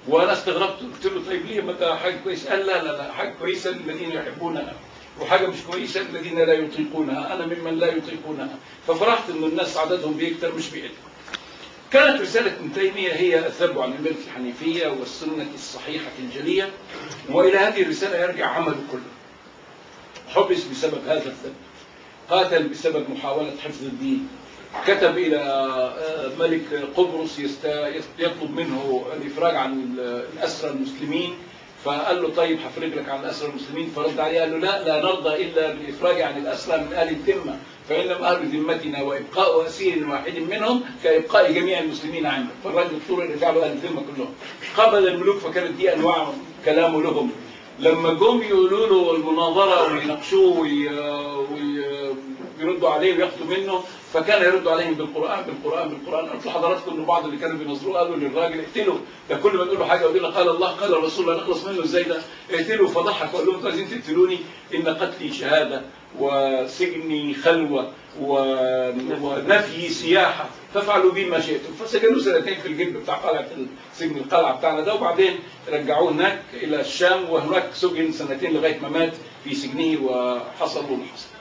وانا استغربت قلت له طيب ليه ما ده حاجه كويسه قال لا لا لا حاجه كويسه للذين يحبونها وحاجه مش كويسه للذين لا يطيقونها انا ممن لا يطيقونها ففرحت ان الناس عددهم بيكتر مش بيقل كانت رسالة ابن تيمية هي الذب عن الملك الحنيفية والسنة الصحيحة الجلية وإلى هذه الرسالة يرجع عمله كله حبس بسبب هذا الذب قاتل بسبب محاولة حفظ الدين كتب إلى آه، ملك قبرص يست- يطلب منه الإفراج عن الأسرى المسلمين فقال له طيب هفرج لك عن الأسرى المسلمين فرد عليه قال له لا لا نرضى إلا بالإفراج عن الأسرى من أهل الذمة فإنما أهل ذمتنا وإبقاء أسير واحد منهم كإبقاء جميع المسلمين عندك فالراجل اضطر يرجع له أهل الذمة كلهم قبل الملوك فكانت دي أنواع كلامه لهم لما جم يقولوا له المناظرة ويناقشوه وي- وي- ويردوا عليه وياخدوا منه فكان يرد عليهم بالقرآن بالقرآن بالقرآن قلت لحضراتكم ان بعض اللي كانوا بينظروه قالوا للراجل اقتله ده كل ما تقول له حاجه يقول له قال الله قال الرسول لا نخلص منه ازاي ده اقتله فضحك وقال لهم انتوا عايزين تقتلوني ان قتلي شهاده وسجني خلوه و- ونفي سياحه فافعلوا بي ما شئتم فسجنوه سنتين في الجب بتاع قلعه سجن القلعه بتاعنا ده وبعدين رجعوه هناك الى الشام وهناك سجن سنتين لغايه ما مات في سجنه وحصل له اللي حصل.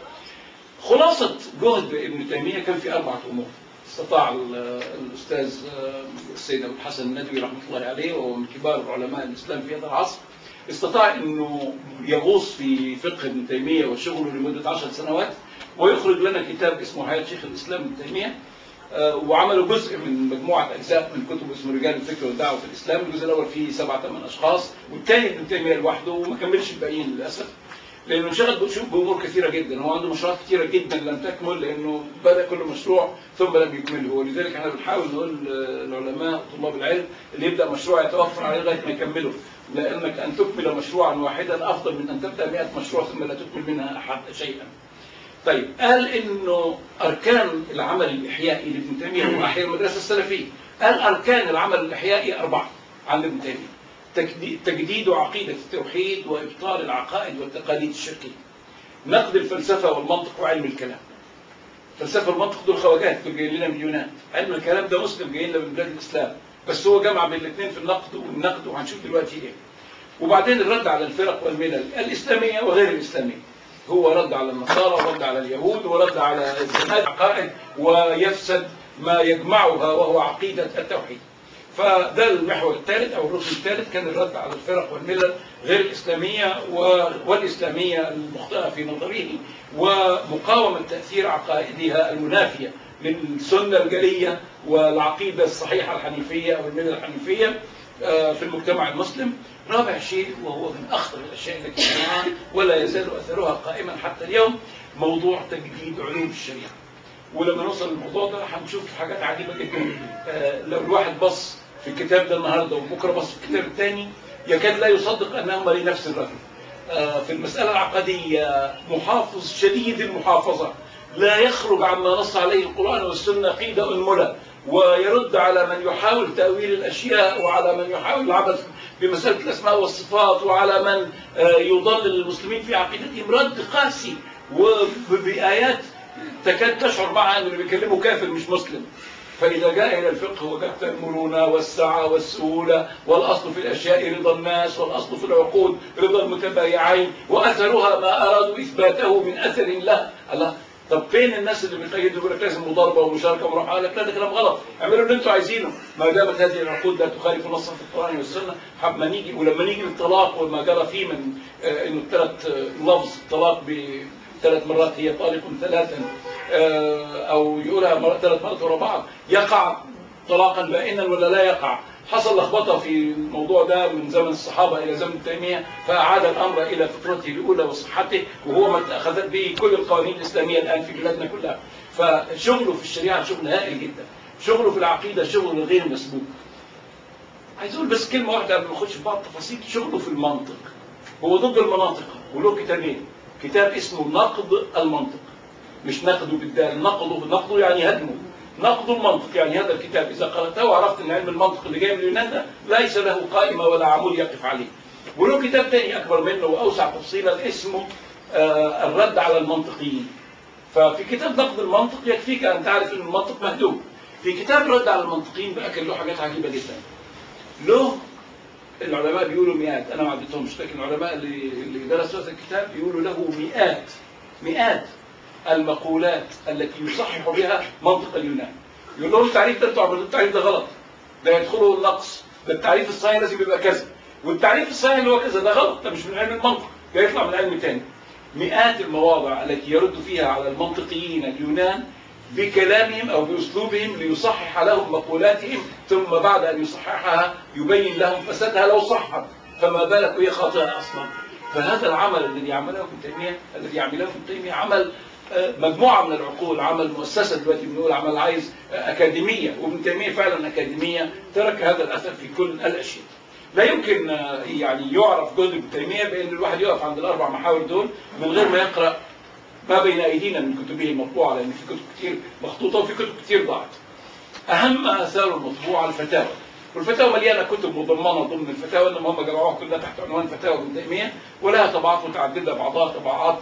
خلاصة جهد ابن تيمية كان في أربعة أمور استطاع ال- الأستاذ آه، السيد أبو الحسن الندوي رحمة الله عليه وهو من كبار علماء الإسلام في هذا العصر استطاع أنه يغوص في فقه ابن تيمية وشغله لمدة عشر سنوات ويخرج لنا كتاب اسمه حياة شيخ الإسلام ابن تيمية آه، وعملوا جزء من مجموعة أجزاء من كتب اسمه رجال الفكر والدعوة في الإسلام الجزء الأول فيه سبعة ثمان أشخاص والثاني ابن تيمية لوحده وما كملش الباقيين للأسف لانه انشغل بشو- بامور كثيره جدا هو عنده مشروعات كثيره جدا لم تكمل لانه بدا كل مشروع ثم لم يكمله ولذلك احنا بنحاول نقول للعلماء وطلاب العلم اللي يبدا مشروع يتوفر عليه لغايه ما يكمله لانك ان تكمل مشروعا واحدا افضل من ان تبدا 100 مشروع ثم لا تكمل منها احد شيئا طيب قال انه اركان العمل الاحيائي لابن تيميه هو احياء المدرسه السلفيه قال اركان العمل الاحيائي اربعه عند ابن تيميه تجديد- تجديد عقيده التوحيد وابطال العقائد والتقاليد الشركيه نقد الفلسفه والمنطق وعلم الكلام الفلسفه والمنطق دول خواجات دول جايين لنا من اليونان علم الكلام ده مسلم جاي لنا من بلاد الاسلام بس هو جمع بين الاثنين في النقد والنقد وهنشوف دلوقتي ايه وبعدين الرد على الفرق والملل الاسلاميه وغير الاسلاميه هو رد على النصارى ورد على اليهود ورد على الزناد عقائد ويفسد ما يجمعها وهو عقيده التوحيد فده المحور الثالث او الركن الثالث كان الرد على الفرق والملل غير الاسلاميه و- والاسلاميه المخطئه في نظره ومقاومه تاثير عقائدها المنافيه للسنه الجليه والعقيده الصحيحه الحنيفيه او المله الحنيفيه آه، في المجتمع المسلم رابع شيء وهو من اخطر الاشياء التي سمعها ولا يزال اثرها قائما حتى اليوم موضوع تجديد علوم الشريعه ولما نوصل للموضوع ده هنشوف حاجات عجيبه جدا آه، لو الواحد بص في الكتاب ده النهارده وبكره بص في الكتاب الثاني يكاد لا يصدق انهما لنفس الرجل آه، في المساله العقديه محافظ شديد المحافظه لا يخرج عما نص عليه القران والسنه قيد انمله ويرد على من يحاول تاويل الاشياء وعلى من يحاول العبث بمساله الاسماء والصفات وعلى من آه، يضلل المسلمين في عقيدتهم رد قاسي وبايات تكاد تشعر معها ان اللي بيكلمه كافر مش مسلم فإذا جاء إلى الفقه وجدت المرونة والسعة والسهولة والأصل في الأشياء رضا الناس والأصل في العقود رضا المتبايعين وأثرها ما أرادوا إثباته من أثر له الله طب فين الناس اللي بيقيدوا يقول لك لازم مضاربه ومشاركه ومراحله قال لك لا ده كلام غلط اعملوا اللي انتوا عايزينه ما دامت هذه العقود لا تخالف نصا في القران والسنه حب ما نيجي ولما نيجي للطلاق وما جرى فيه من آه، انه الثلاث آه، لفظ الطلاق بثلاث مرات هي طالق ثلاثا آه، او يقولها مرة ثلاث مرات ورا بعض يقع طلاقا بائنا ولا لا يقع حصل لخبطه في الموضوع ده من زمن الصحابه الى زمن تيميه فاعاد الامر الى فطرته الاولى وصحته وهو ما اخذت به كل القوانين الاسلاميه الان في بلادنا كلها فشغله في الشريعه شغل هائل جدا شغله في العقيده شغل غير مسبوق عايز اقول بس كلمه واحده قبل ما اخش في بعض التفاصيل شغله في المنطق هو ضد المناطق وله كتابين كتاب اسمه نقد المنطق مش نقده بالدال نقده نقده يعني هدمه نقد المنطق يعني هذا الكتاب اذا قراته وعرفت ان علم المنطق اللي جاي من اليونان ده ليس له قائمه ولا عمود يقف عليه وله كتاب ثاني اكبر منه واوسع تفصيلا اسمه آه، الرد على المنطقيين ففي كتاب نقد المنطق يكفيك ان تعرف ان المنطق مهدوم في كتاب الرد على المنطقيين بقى كان له حاجات عجيبه جدا له العلماء بيقولوا مئات انا ما عدتهمش لكن العلماء اللي اللي درسوا هذا الكتاب بيقولوا له مئات مئات المقولات التي يصحح بها منطق اليونان يقول لهم التعريف ده انتوا عملتوا التعريف ده غلط ده يدخله النقص ده التعريف الصحيح لازم يبقى كذا والتعريف الصحيح اللي هو كذا ده غلط ده مش من علم المنطق ده يطلع من علم تاني مئات المواضع التي يرد فيها على المنطقيين اليونان بكلامهم او باسلوبهم ليصحح لهم مقولاتهم ثم بعد ان يصححها يبين لهم فسادها لو صحت فما بالك وهي خاطئه اصلا فهذا العمل الذي عمله ابن تيميه الذي عمله ابن تيميه عمل آه، مجموعه من العقول عمل مؤسسه دلوقتي بنقول عمل عايز آه، اكاديميه وابن تيميه فعلا اكاديميه ترك هذا الاثر في كل الاشياء. لا يمكن آه، يعني يعرف جهد ابن تيميه بان الواحد يقف عند الاربع محاور دول من غير ما يقرا ما بين ايدينا من كتبه المطبوعه لان في كتب كتير مخطوطه وفي كتب كتير ضاعت. اهم اثار المطبوعه الفتاوى. والفتاوى مليانه كتب مضمنه ضمن الفتاوى انما هم جمعوها كلها تحت عنوان فتاوى ابن تيميه ولها طبعات متعدده بعضها طبعات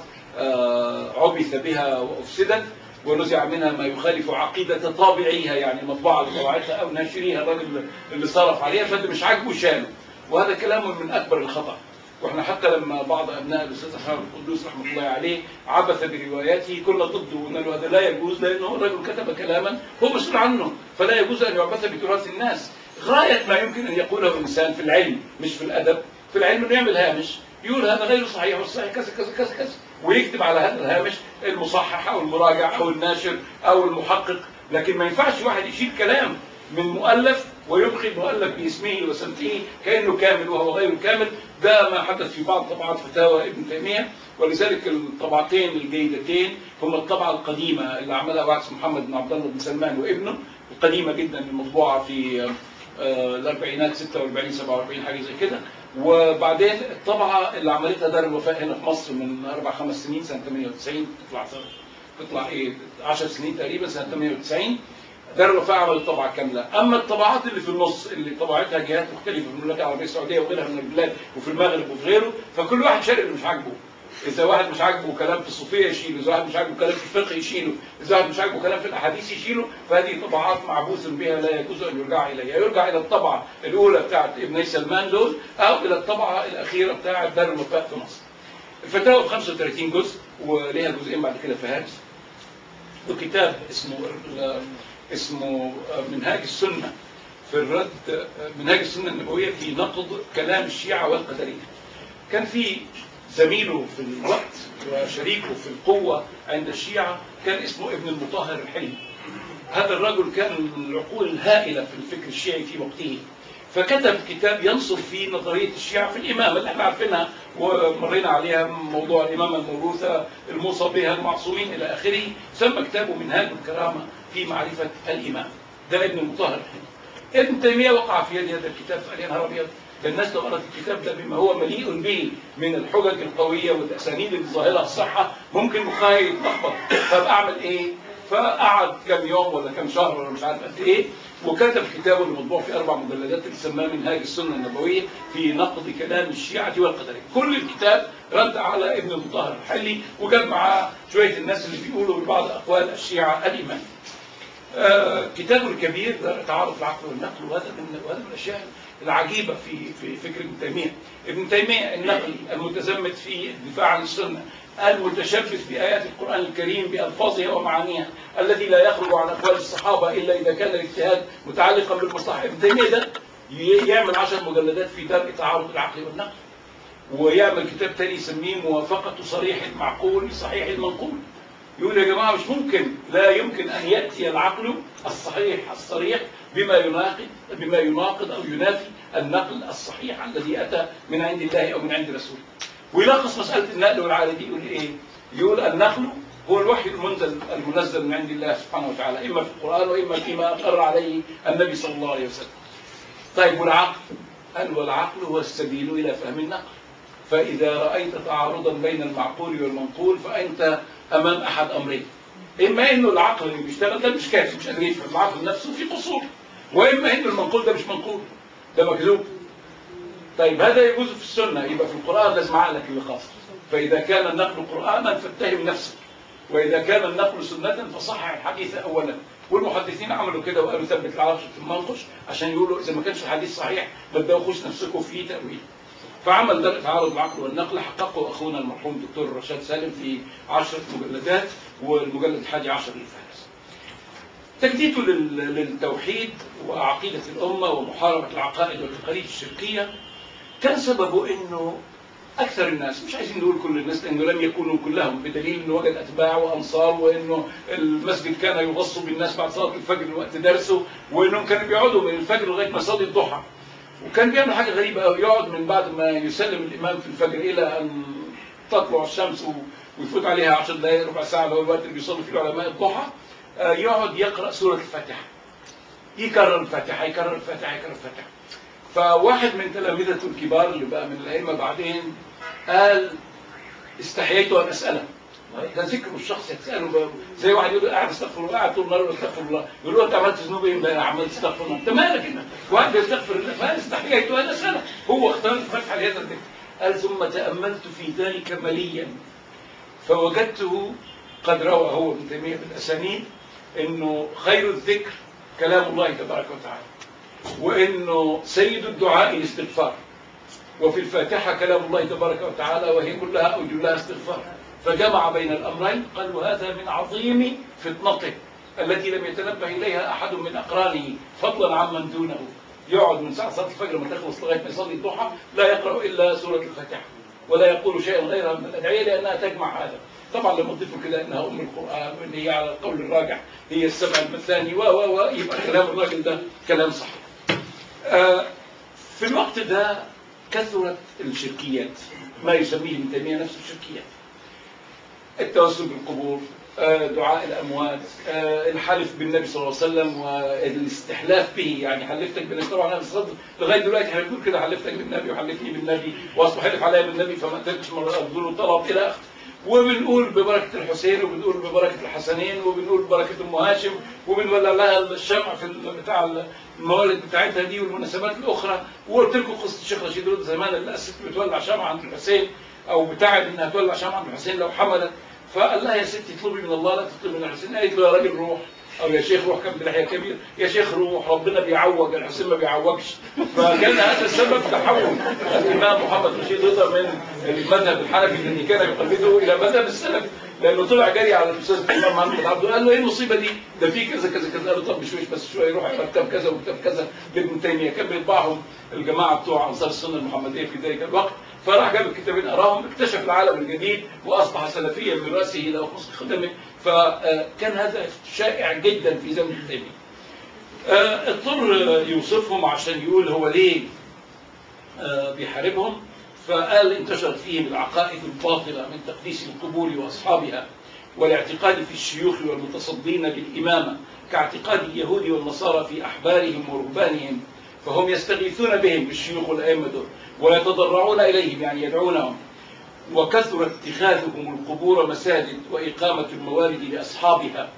آه، عبث بها وافسدت ونزع منها ما يخالف عقيده طابعيها يعني المطبعه اللي طبعتها او ناشريها الراجل اللي صرف عليها فاللي مش عاجبه شانه وهذا كلام من اكبر الخطا واحنا حتى لما بعض ابناء الاستاذ حامد القدوس رحمه الله عليه عبث برواياته كنا ضده وقلنا له هذا لا يجوز لانه الرجل كتب كلاما هو مسؤول عنه فلا يجوز ان يعبث بتراث الناس غايه ما يمكن ان يقوله انسان في العلم مش في الادب في العلم انه يعمل هامش يقول هذا غير صحيح والصحيح كذا كذا كذا كذا ويكتب على هذا الهامش المصحح او المراجع او الناشر او المحقق لكن ما ينفعش واحد يشيل كلام من مؤلف ويبقي المؤلف باسمه وسمته كانه كامل وهو غير كامل ده ما حدث في بعض طبعات فتاوى ابن تيميه ولذلك الطبعتين الجيدتين هما الطبعه القديمه اللي عملها واحد محمد بن عبد الله بن سلمان وابنه القديمه جدا المطبوعه في آه، الاربعينات 46 47 حاجه زي كده وبعدين الطبعه اللي عملتها دار الوفاء هنا في مصر من اربع خمس سنين سنه 98 تطلع تطلع ايه 10 سنين تقريبا سنه 98 دار الوفاء عملت طبعه كامله، اما الطبعات اللي في النص اللي طبعتها جهات مختلفه في المملكه العربيه السعوديه وغيرها من البلاد وفي المغرب وفي غيره، فكل واحد شارك اللي مش عاجبه. اذا واحد مش عاجبه كلام في الصوفيه يشيله، اذا واحد مش عاجبه كلام في الفقه يشيله، اذا واحد مش عاجبه كلام في الاحاديث يشيله، فهذه طبعات معبوث بها لا يجوز ان يرجع اليها، يرجع الى الطبعه الاولى بتاعت ابني سلمان دول او الى الطبعه الاخيره بتاعت دار الوفاء في مصر. الفتاوى ب 35 جزء وليها جزئين بعد كده فهارس. وكتاب اسمه اسمه منهاج السنة في الرد منهاج السنة النبوية في نقد كلام الشيعة والقدرية كان في زميله في الوقت وشريكه في القوة عند الشيعة كان اسمه ابن المطهر الحلمي هذا الرجل كان من العقول الهائلة في الفكر الشيعي في وقته فكتب كتاب ينصر فيه نظرية الشيعة في الإمامة اللي احنا عارفينها ومرينا عليها موضوع الإمامة الموروثة الموصى بها المعصومين إلى آخره سمى كتابه منهاج الكرامة في معرفة الإمام ده ابن المطهر ابن تيمية وقع في يد هذا الكتاب فقال يا نهار أبيض ده الناس لو قرأت الكتاب ده بما هو مليء به من الحجج القوية والأسانيد اللي ظاهرها الصحة ممكن مخها يتلخبط طب أعمل إيه؟ فقعد كم يوم ولا كم شهر ولا مش عارف قد إيه وكتب كتابه المطبوع في أربع مجلدات اللي سماه منهاج السنة النبوية في نقد كلام الشيعة والقدرية كل الكتاب رد على ابن المطهر الحلي وجاب معاه شوية الناس اللي بيقولوا ببعض أقوال الشيعة الإيمان آه كتابه الكبير ده تعارض العقل والنقل وهذا من وهذا من الاشياء العجيبه في في فكر ابن تيميه. ابن تيميه النقل المتزمت في الدفاع عن السنه المتشبث بآيات القرآن الكريم بألفاظها ومعانيها الذي لا يخرج عن أقوال الصحابة إلا إذا كان الاجتهاد متعلقا بالمصلحة ابن تيمية ده يعمل عشر مجلدات في درء تعارض العقل والنقل ويعمل كتاب تاني يسميه موافقة صريح المعقول لصحيح المنقول يقول يا جماعة مش ممكن لا يمكن أن يأتي العقل الصحيح الصريح بما يناقض بما يناقض أو ينافي النقل الصحيح الذي أتى من عند الله أو من عند رسوله ويلخص مسألة النقل والعادة يقول إيه؟ يقول النقل هو الوحي المنزل المنزل من عند الله سبحانه وتعالى إما في القرآن وإما فيما أقر عليه النبي صلى الله عليه وسلم. طيب والعقل؟ قال والعقل هو السبيل إلى فهم النقل. فإذا رأيت تعارضا بين المعقول والمنقول فأنت أمام أحد أمرين. إما إنه العقل اللي بيشتغل ده مش كافي مش قادر يفهم العقل نفسه في قصور. وإما إنه المنقول ده مش منقول. ده مكذوب. طيب هذا يجوز في السنة يبقى في القرآن لازم عقلك اللي خاص فإذا كان النقل قرآنا فاتهم نفسك وإذا كان النقل سنة فصحح الحديث أولا والمحدثين عملوا كده وقالوا ثبت العرش في المنقش عشان يقولوا اذا ما كانش الحديث صحيح ما تدوخوش نفسكم فيه تاويل فعمل درء تعارض العقل والنقل حققه اخونا المرحوم الدكتور رشاد سالم في عشرة مجلدات والمجلد الحادي عشر للفارس تجديده لل- للتوحيد وعقيدة الأمة ومحاربة العقائد والتقاليد الشركية كان سببه أنه أكثر الناس مش عايزين نقول كل الناس لأنه لم يكونوا كلهم بدليل أنه وجد أتباع وأنصار وأنه المسجد كان يغص بالناس بعد صلاة الفجر وقت درسه وأنهم كانوا بيقعدوا من الفجر لغاية ما صلي الضحى وكان بيعمل حاجة غريبة قوي يقعد من بعد ما يسلم الإمام في الفجر إلى أن تطلع الشمس و- ويفوت عليها 10 دقائق ربع ساعة اللي هو الوقت اللي بيصلي فيه العلماء الضحى آه، يقعد يقرأ سورة الفاتحة يكرر الفاتحة يكرر الفاتحة يكرر الفاتحة فواحد من تلامذته الكبار اللي بقى من الأئمة بعدين قال استحييت أن أسأله ده ذكر الشخص يسأله ب- زي واحد يقول قاعد استغفر الله قاعد طول النهار يقول استغفر الله يقول له انت عملت ذنوب ايه امبارح عملت استغفر الله انت مالك انت واحد يستغفر الله فقال استحييت ان اساله هو اختار الفتحه لهذا الذكر قال ثم تاملت في ذلك مليا فوجدته قد روى هو ابن تيميه بالاسانيد انه خير الذكر كلام الله تبارك وتعالى وانه سيد الدعاء الاستغفار وفي الفاتحة كلام الله تبارك وتعالى وهي كلها أو جلها استغفار فجمع بين الأمرين قال وهذا من عظيم فطنته التي لم يتنبه إليها أحد من أقرانه فضلا عمن دونه يقعد من ساعة صلاة الفجر ما تخلص لغاية ما يصلي الضحى لا يقرأ إلا سورة الفاتحة ولا يقول شيئا غيرها من الأدعية لأنها تجمع هذا طبعا لما تضيفوا كده انها ام القران وان هي على القول الراجح هي السبع المثاني و و و يبقى كلام الراجل ده كلام صحيح. آه، في الوقت ده كثرت الشركيات ما يسميه ابن تيميه نفسه الشركيات التوسل بالقبور آه، دعاء الاموات آه، الحلف بالنبي صلى الله عليه وسلم والاستحلاف به يعني حلفتك بالنبي طبعا انا بصدق لغايه دلوقتي احنا بنقول كده حلفتك بالنبي وحلفني بالنبي واصبح حلف عليا بالنبي فما قدرتش مره ابذل له طلب الى اخره وبنقول ببركه الحسين وبنقول ببركه الحسنين وبنقول ببركه ام هاشم وبنولع لها الشمع في ال- بتاع الموالد بتاعتها دي والمناسبات الاخرى وقلت لكم قصه الشيخ رشيد رد زمان اللي الست بتولع شمع عند الحسين او بتاعت انها تولع شمع عند الحسين لو حملت فقال لها يا ستي اطلبي من الله لا تطلبي من الحسين قالت له يا راجل روح او يا شيخ روح كان بلحيه كبير يا شيخ روح ربنا بيعوج الحسين ما بيعوجش فكان هذا السبب تحول الامام محمد رشيد رضا من المذهب الحنفي الذي كان يقلده الى مذهب السلف لانه طلع جري على الاستاذ الامام محمد عبده قال له ايه المصيبه دي؟ ده في كذا كذا كذا قال له طب بشويش بس شويه يروح يقرا كتاب كذا وكتاب كذا لابن تيميه كان بيطبعهم الجماعه بتوع انصار السنه المحمديه في ذلك الوقت فراح جاب الكتابين قراهم اكتشف العالم الجديد واصبح سلفيا من راسه الى خص خدمه فكان هذا شائع جدا في زمن ابن تيميه. آه، اضطر يوصفهم عشان يقول هو ليه آه، بيحاربهم فقال انتشرت فيهم العقائد الباطلة من تقديس القبور وأصحابها والاعتقاد في الشيوخ والمتصدين للإمامة كاعتقاد اليهود والنصارى في أحبارهم ورهبانهم فهم يستغيثون بهم بالشيوخ والأئمة دول ويتضرعون إليهم يعني يدعونهم وكثر اتخاذهم القبور مساجد وإقامة الموالد لأصحابها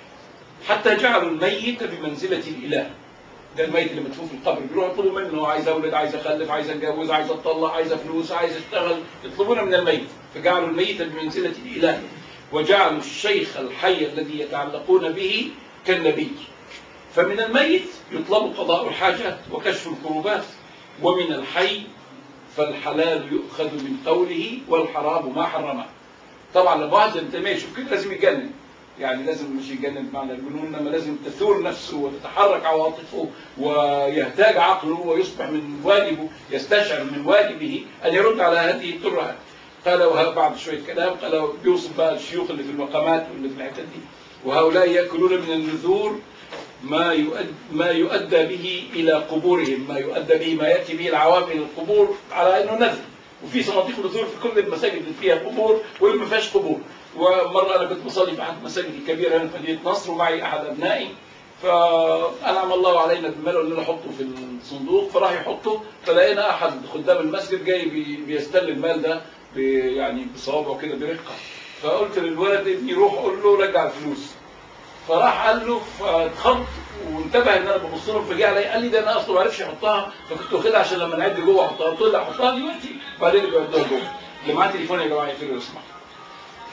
حتى جعلوا الميت بمنزلة الإله ده الميت اللي مدفون في القبر بيروحوا يطلبوا منه عايز اولد عايز اخلف عايز اتجوز عايز اتطلق عايز فلوس عايز اشتغل يطلبون من الميت فجعلوا الميت بمنزله الاله وجعلوا الشيخ الحي الذي يتعلقون به كالنبي فمن الميت يطلب قضاء الحاجات وكشف الكروبات ومن الحي فالحلال يؤخذ من قوله والحرام ما حرمه طبعا لما واحد زي تيميه يشوف كده لازم يتجنن يعني لازم مش يتجنن بمعنى الجنون انما لازم تثور نفسه وتتحرك عواطفه ويهتاج عقله ويصبح من واجبه يستشعر من واجبه ان يرد على هذه الترهات قال وه- بعد شويه كلام قال بيوصف بقى الشيوخ اللي في المقامات واللي في الحتت دي وهؤلاء ياكلون من النذور ما يؤدى ما يؤدى به الى قبورهم ما يؤدى به ما ياتي به العوام الى القبور على انه نذر وفي صناديق نذور في كل المساجد اللي فيها قبور واللي ما فيهاش قبور ومره انا كنت بصلي في احد المساجد الكبيره هنا في مدينه نصر ومعي احد ابنائي فانعم الله علينا بالمال اللي نحطه في الصندوق فراح يحطه فلقينا احد خدام المسجد جاي بي- بيستل المال ده ب- يعني بصوابعه كده برقه فقلت للولد ابني روح قول له رجع الفلوس فراح قال له فاتخض وانتبه ان انا ببص له فجاء علي قال لي ده انا اصلا ما عرفش يحطها فكنت واخدها عشان لما نعد جوه احطها قلت له لا حطها دلوقتي وبعدين يبقى يحطها جوه اللي معاه تليفون يا جماعه يقفلوا يسمع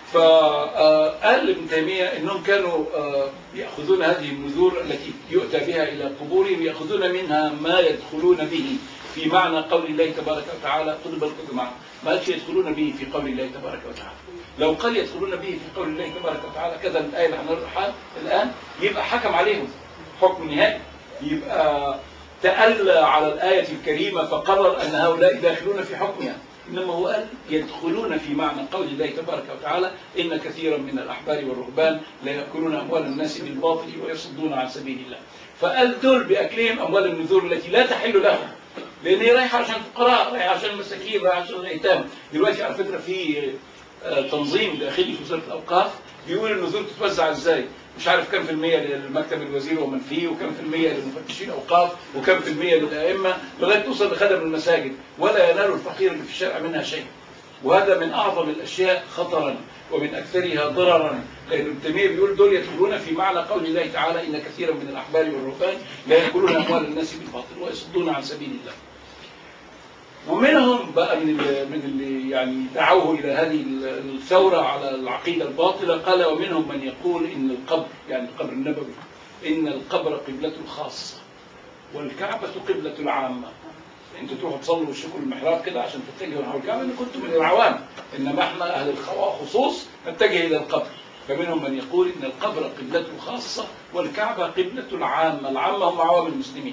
فقال ابن تيمية أنهم كانوا آه، يأخذون هذه النذور التي يؤتى بها إلى قبورهم يأخذون منها ما يدخلون به في معنى قول الله تبارك وتعالى خذوا بالكم معه ما قالش يدخلون به في قول الله تبارك وتعالى لو قال يدخلون به في قول الله تبارك وتعالى كذا الآية اللي هنقرأها الآن يبقى حكم عليهم حكم نهائي يبقى تألى على الآية الكريمة فقرر أن هؤلاء داخلون في حكمها إنما هو قال يدخلون في معنى قول الله تبارك وتعالى إن كثيرا من الأحبار والرهبان لا يأكلون أموال الناس بالباطل ويصدون عن سبيل الله فقال دول بأكلهم أموال النذور التي لا تحل لهم لأن هي رايحة عشان الفقراء رايحة عشان المساكين رايحة عشان الأيتام دلوقتي على فكرة في آه، تنظيم داخلي في وزارة الأوقاف بيقول النذور تتوزع ازاي مش عارف كم في المية للمكتب الوزير ومن فيه وكم في المية للمفتشين أوقاف وكم في المية للأئمة لغاية توصل لخدم المساجد ولا ينال الفقير اللي في الشارع منها شيء وهذا من أعظم الأشياء خطرا ومن أكثرها ضررا لأن ابن تيمية بيقول دول يدخلون في معنى قول الله تعالى إن كثيرا من الأحبار والرهبان لا يأكلون أموال الناس بالباطل ويصدون عن سبيل الله ومنهم بقى من اللي, من اللي يعني دعوه الى هذه الثوره على العقيده الباطله قال ومنهم من يقول ان القبر يعني القبر النبوي ان القبر قبله الخاصه والكعبه قبله العامه انتوا تروحوا تصلوا وشكوا المحراب كده عشان تتجهوا نحو الكعبه ان كنتم من العوام انما احنا اهل الخصوص نتجه الى القبر فمنهم من يقول ان القبر قبلته الخاصه والكعبه قبله العامه العامه هم عوام المسلمين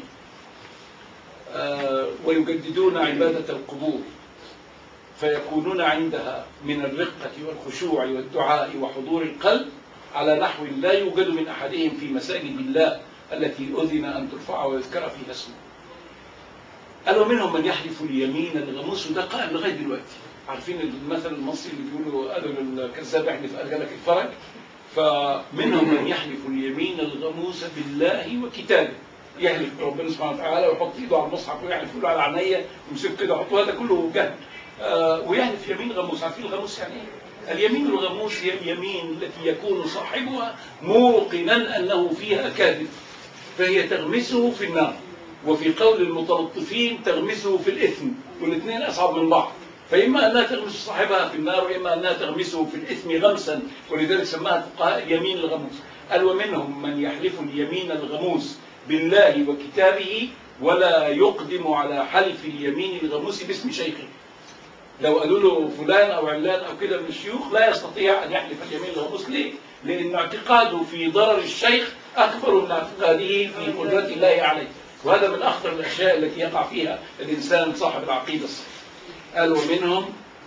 آه، ويجددون عبادة القبور فيكونون عندها من الرقة والخشوع والدعاء وحضور القلب على نحو لا يوجد من أحدهم في مساجد الله التي أذن أن ترفع ويذكر فيها اسمه قالوا منهم من يحلف اليمين الغموس وده قائم لغاية دلوقتي عارفين المثل المصري اللي بيقولوا قالوا للكذاب يحلف أرجلك الفرج فمنهم من يحلف اليمين الغموس بالله وكتابه يحلف بربنا سبحانه وتعالى ويحط ايده على المصحف ويحلف يقول على عينيا ويمسك كده يحط هذا كله جهل آه ويحلف يمين غموس عارفين الغموس يعني ايه؟ اليمين الغموس هي اليمين التي يكون صاحبها موقنا انه فيها كاذب فهي تغمسه في النار وفي قول المتلطفين تغمسه في الاثم والاثنين اصعب من بعض فإما أنها تغمس صاحبها في النار وإما أنها تغمسه في الإثم غمسا ولذلك سماها الفقهاء اليمين الغموس قال ومنهم من يحلف اليمين الغموس بالله وكتابه ولا يقدم على حلف اليمين الغموس باسم شيخه لو قالوا له فلان او علان او كده من الشيوخ لا يستطيع ان يحلف اليمين الغموس ليه؟ لان اعتقاده في ضرر الشيخ اكبر من اعتقاده في قدره الله عليه وهذا من اخطر الاشياء التي يقع فيها الانسان صاحب العقيده الصحيحه قال ومنهم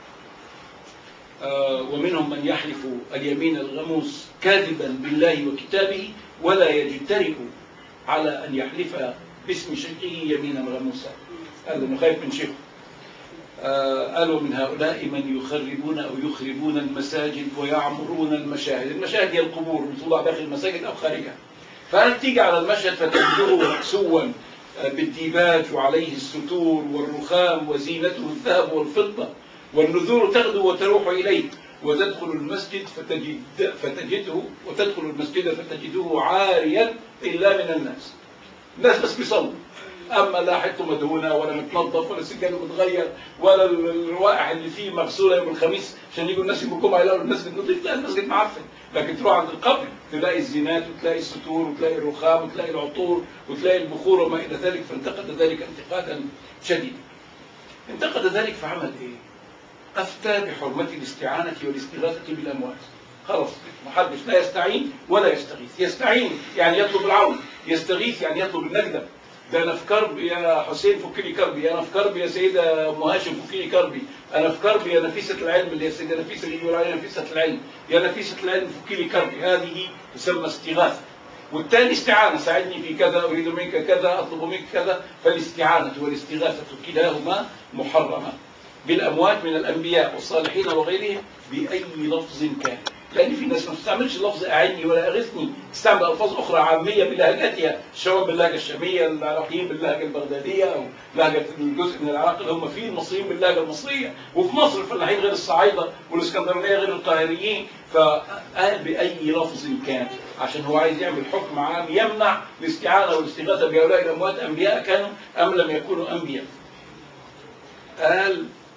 آه ومنهم من يحلف اليمين الغموس كاذبا بالله وكتابه ولا يجترئ على أن يحلف باسم شيخه يمينا غموسا قال انه خايف من شيخه آه قالوا من هؤلاء من يخربون أو يخربون المساجد ويعمرون المشاهد المشاهد هي القبور توضع داخل المساجد أو خارجها فهل تيجي على المشهد فتجده مكسوا بالديباج وعليه الستور والرخام وزينته الذهب والفضة والنذور تغدو وتروح إليه وتدخل المسجد فتجد فتجده وتدخل المسجد فتجده عاريا إلا من الناس الناس بس بيصلوا أما لا حته مدهونة ولا متنظف ولا سجاده متغير ولا الروائح اللي فيه مغسولة يوم الخميس عشان يجوا الناس يوم الجمعة يلاقوا المسجد نظيف لا المسجد معفن لكن تروح عند القبر تلاقي الزينات وتلاقي الستور وتلاقي الرخام وتلاقي العطور وتلاقي البخور وما إلى ذلك فانتقد ذلك انتقادا شديدا انتقد ذلك فعمل إيه؟ أفتى بحرمة الاستعانة والاستغاثة بالأموات خلاص ما حدش لا يستعين ولا يستغيث يستعين يعني يطلب العون يستغيث يعني يطلب النجدة ده انا في كرب يا حسين فك لي كربي انا في كرب يا سيده ام هاشم فك لي كربي انا في كرب يا نفيسه العلم اللي هي سيده نفيسه اللي يقول عليها نفيسه العلم يا نفيسه العلم فك لي كربي هذه تسمى استغاثه والثاني استعانه ساعدني في كذا اريد منك كذا اطلب منك كذا فالاستعانه والاستغاثه كلاهما محرمه بالاموات من الانبياء والصالحين وغيرهم باي لفظ كان لان في ناس ما بتستعملش لفظ اعني ولا اغثني تستعمل الفاظ اخرى عاميه بلهجتها الشباب باللهجه الشاميه العراقيين باللهجه البغداديه او لهجه الجزء من العراق اللي هم فيه المصريين باللهجه المصريه وفي مصر الفلاحين غير الصعايده والاسكندرانيه غير القاهريين فقال باي لفظ كان عشان هو عايز يعمل حكم عام يمنع الاستعانه والاستغاثه بهؤلاء الاموات انبياء كانوا ام لم يكونوا انبياء قال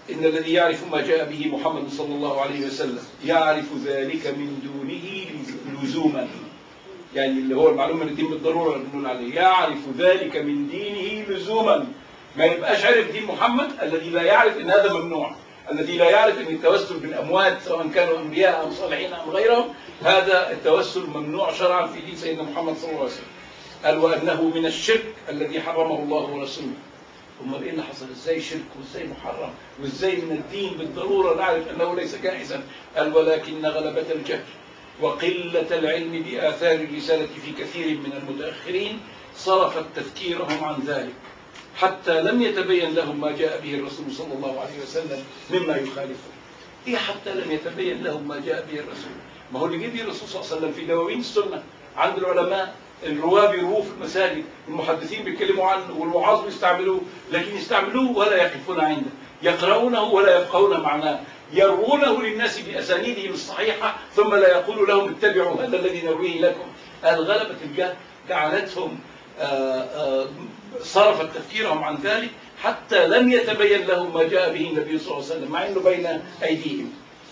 إن الذي يعرف ما جاء به محمد صلى الله عليه وسلم يعرف ذلك من دونه لزوما يعني اللي هو المعلومة اللي دي بالضرورة اللي بنقول عليه يعرف ذلك من دينه لزوما ما يبقاش عارف دين محمد الذي لا يعرف ان هذا ممنوع الذي لا يعرف ان التوسل بالاموات سواء كانوا انبياء ام صالحين ام غيرهم هذا التوسل ممنوع شرعا في دين سيدنا محمد صلى الله عليه وسلم قال وانه من الشرك الذي حرمه الله ورسوله امال ايه اللي حصل ازاي شرك وازاي محرم وازاي من الدين بالضروره نعرف انه ليس جائزا قال ولكن غلبه الجهل وقله العلم باثار الرساله في كثير من المتاخرين صرفت تفكيرهم عن ذلك حتى لم يتبين لهم ما جاء به الرسول صلى الله عليه وسلم مما يخالفه ايه حتى لم يتبين لهم ما جاء به الرسول ما هو اللي جه به الرسول صلى الله عليه وسلم في دواوين السنه عند العلماء الرواه بيروه في المساجد المحدثين بيتكلموا عنه والوعاظ بيستعملوه لكن يستعملوه ولا يقفون عنده يقرؤونه ولا يفقهون معناه يروونه للناس باسانيدهم الصحيحه ثم لا يقول لهم اتبعوا هذا الذي نرويه لكم غلبة الجهل جعلتهم آآ آآ صرفت تفكيرهم عن ذلك حتى لم يتبين لهم ما جاء به النبي صلى الله عليه وسلم مع انه بين ايديهم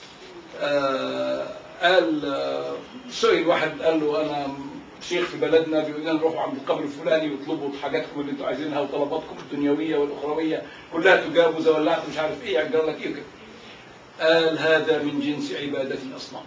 قال سئل واحد قال له انا شيخ في بلدنا بيقول لنا نروحوا عند القبر الفلاني ويطلبوا حاجاتكم اللي انتوا عايزينها وطلباتكم الدنيويه والاخرويه كلها تجاب وزولعت مش عارف ايه يعجل لك ايه كده قال هذا من جنس عباده الاصنام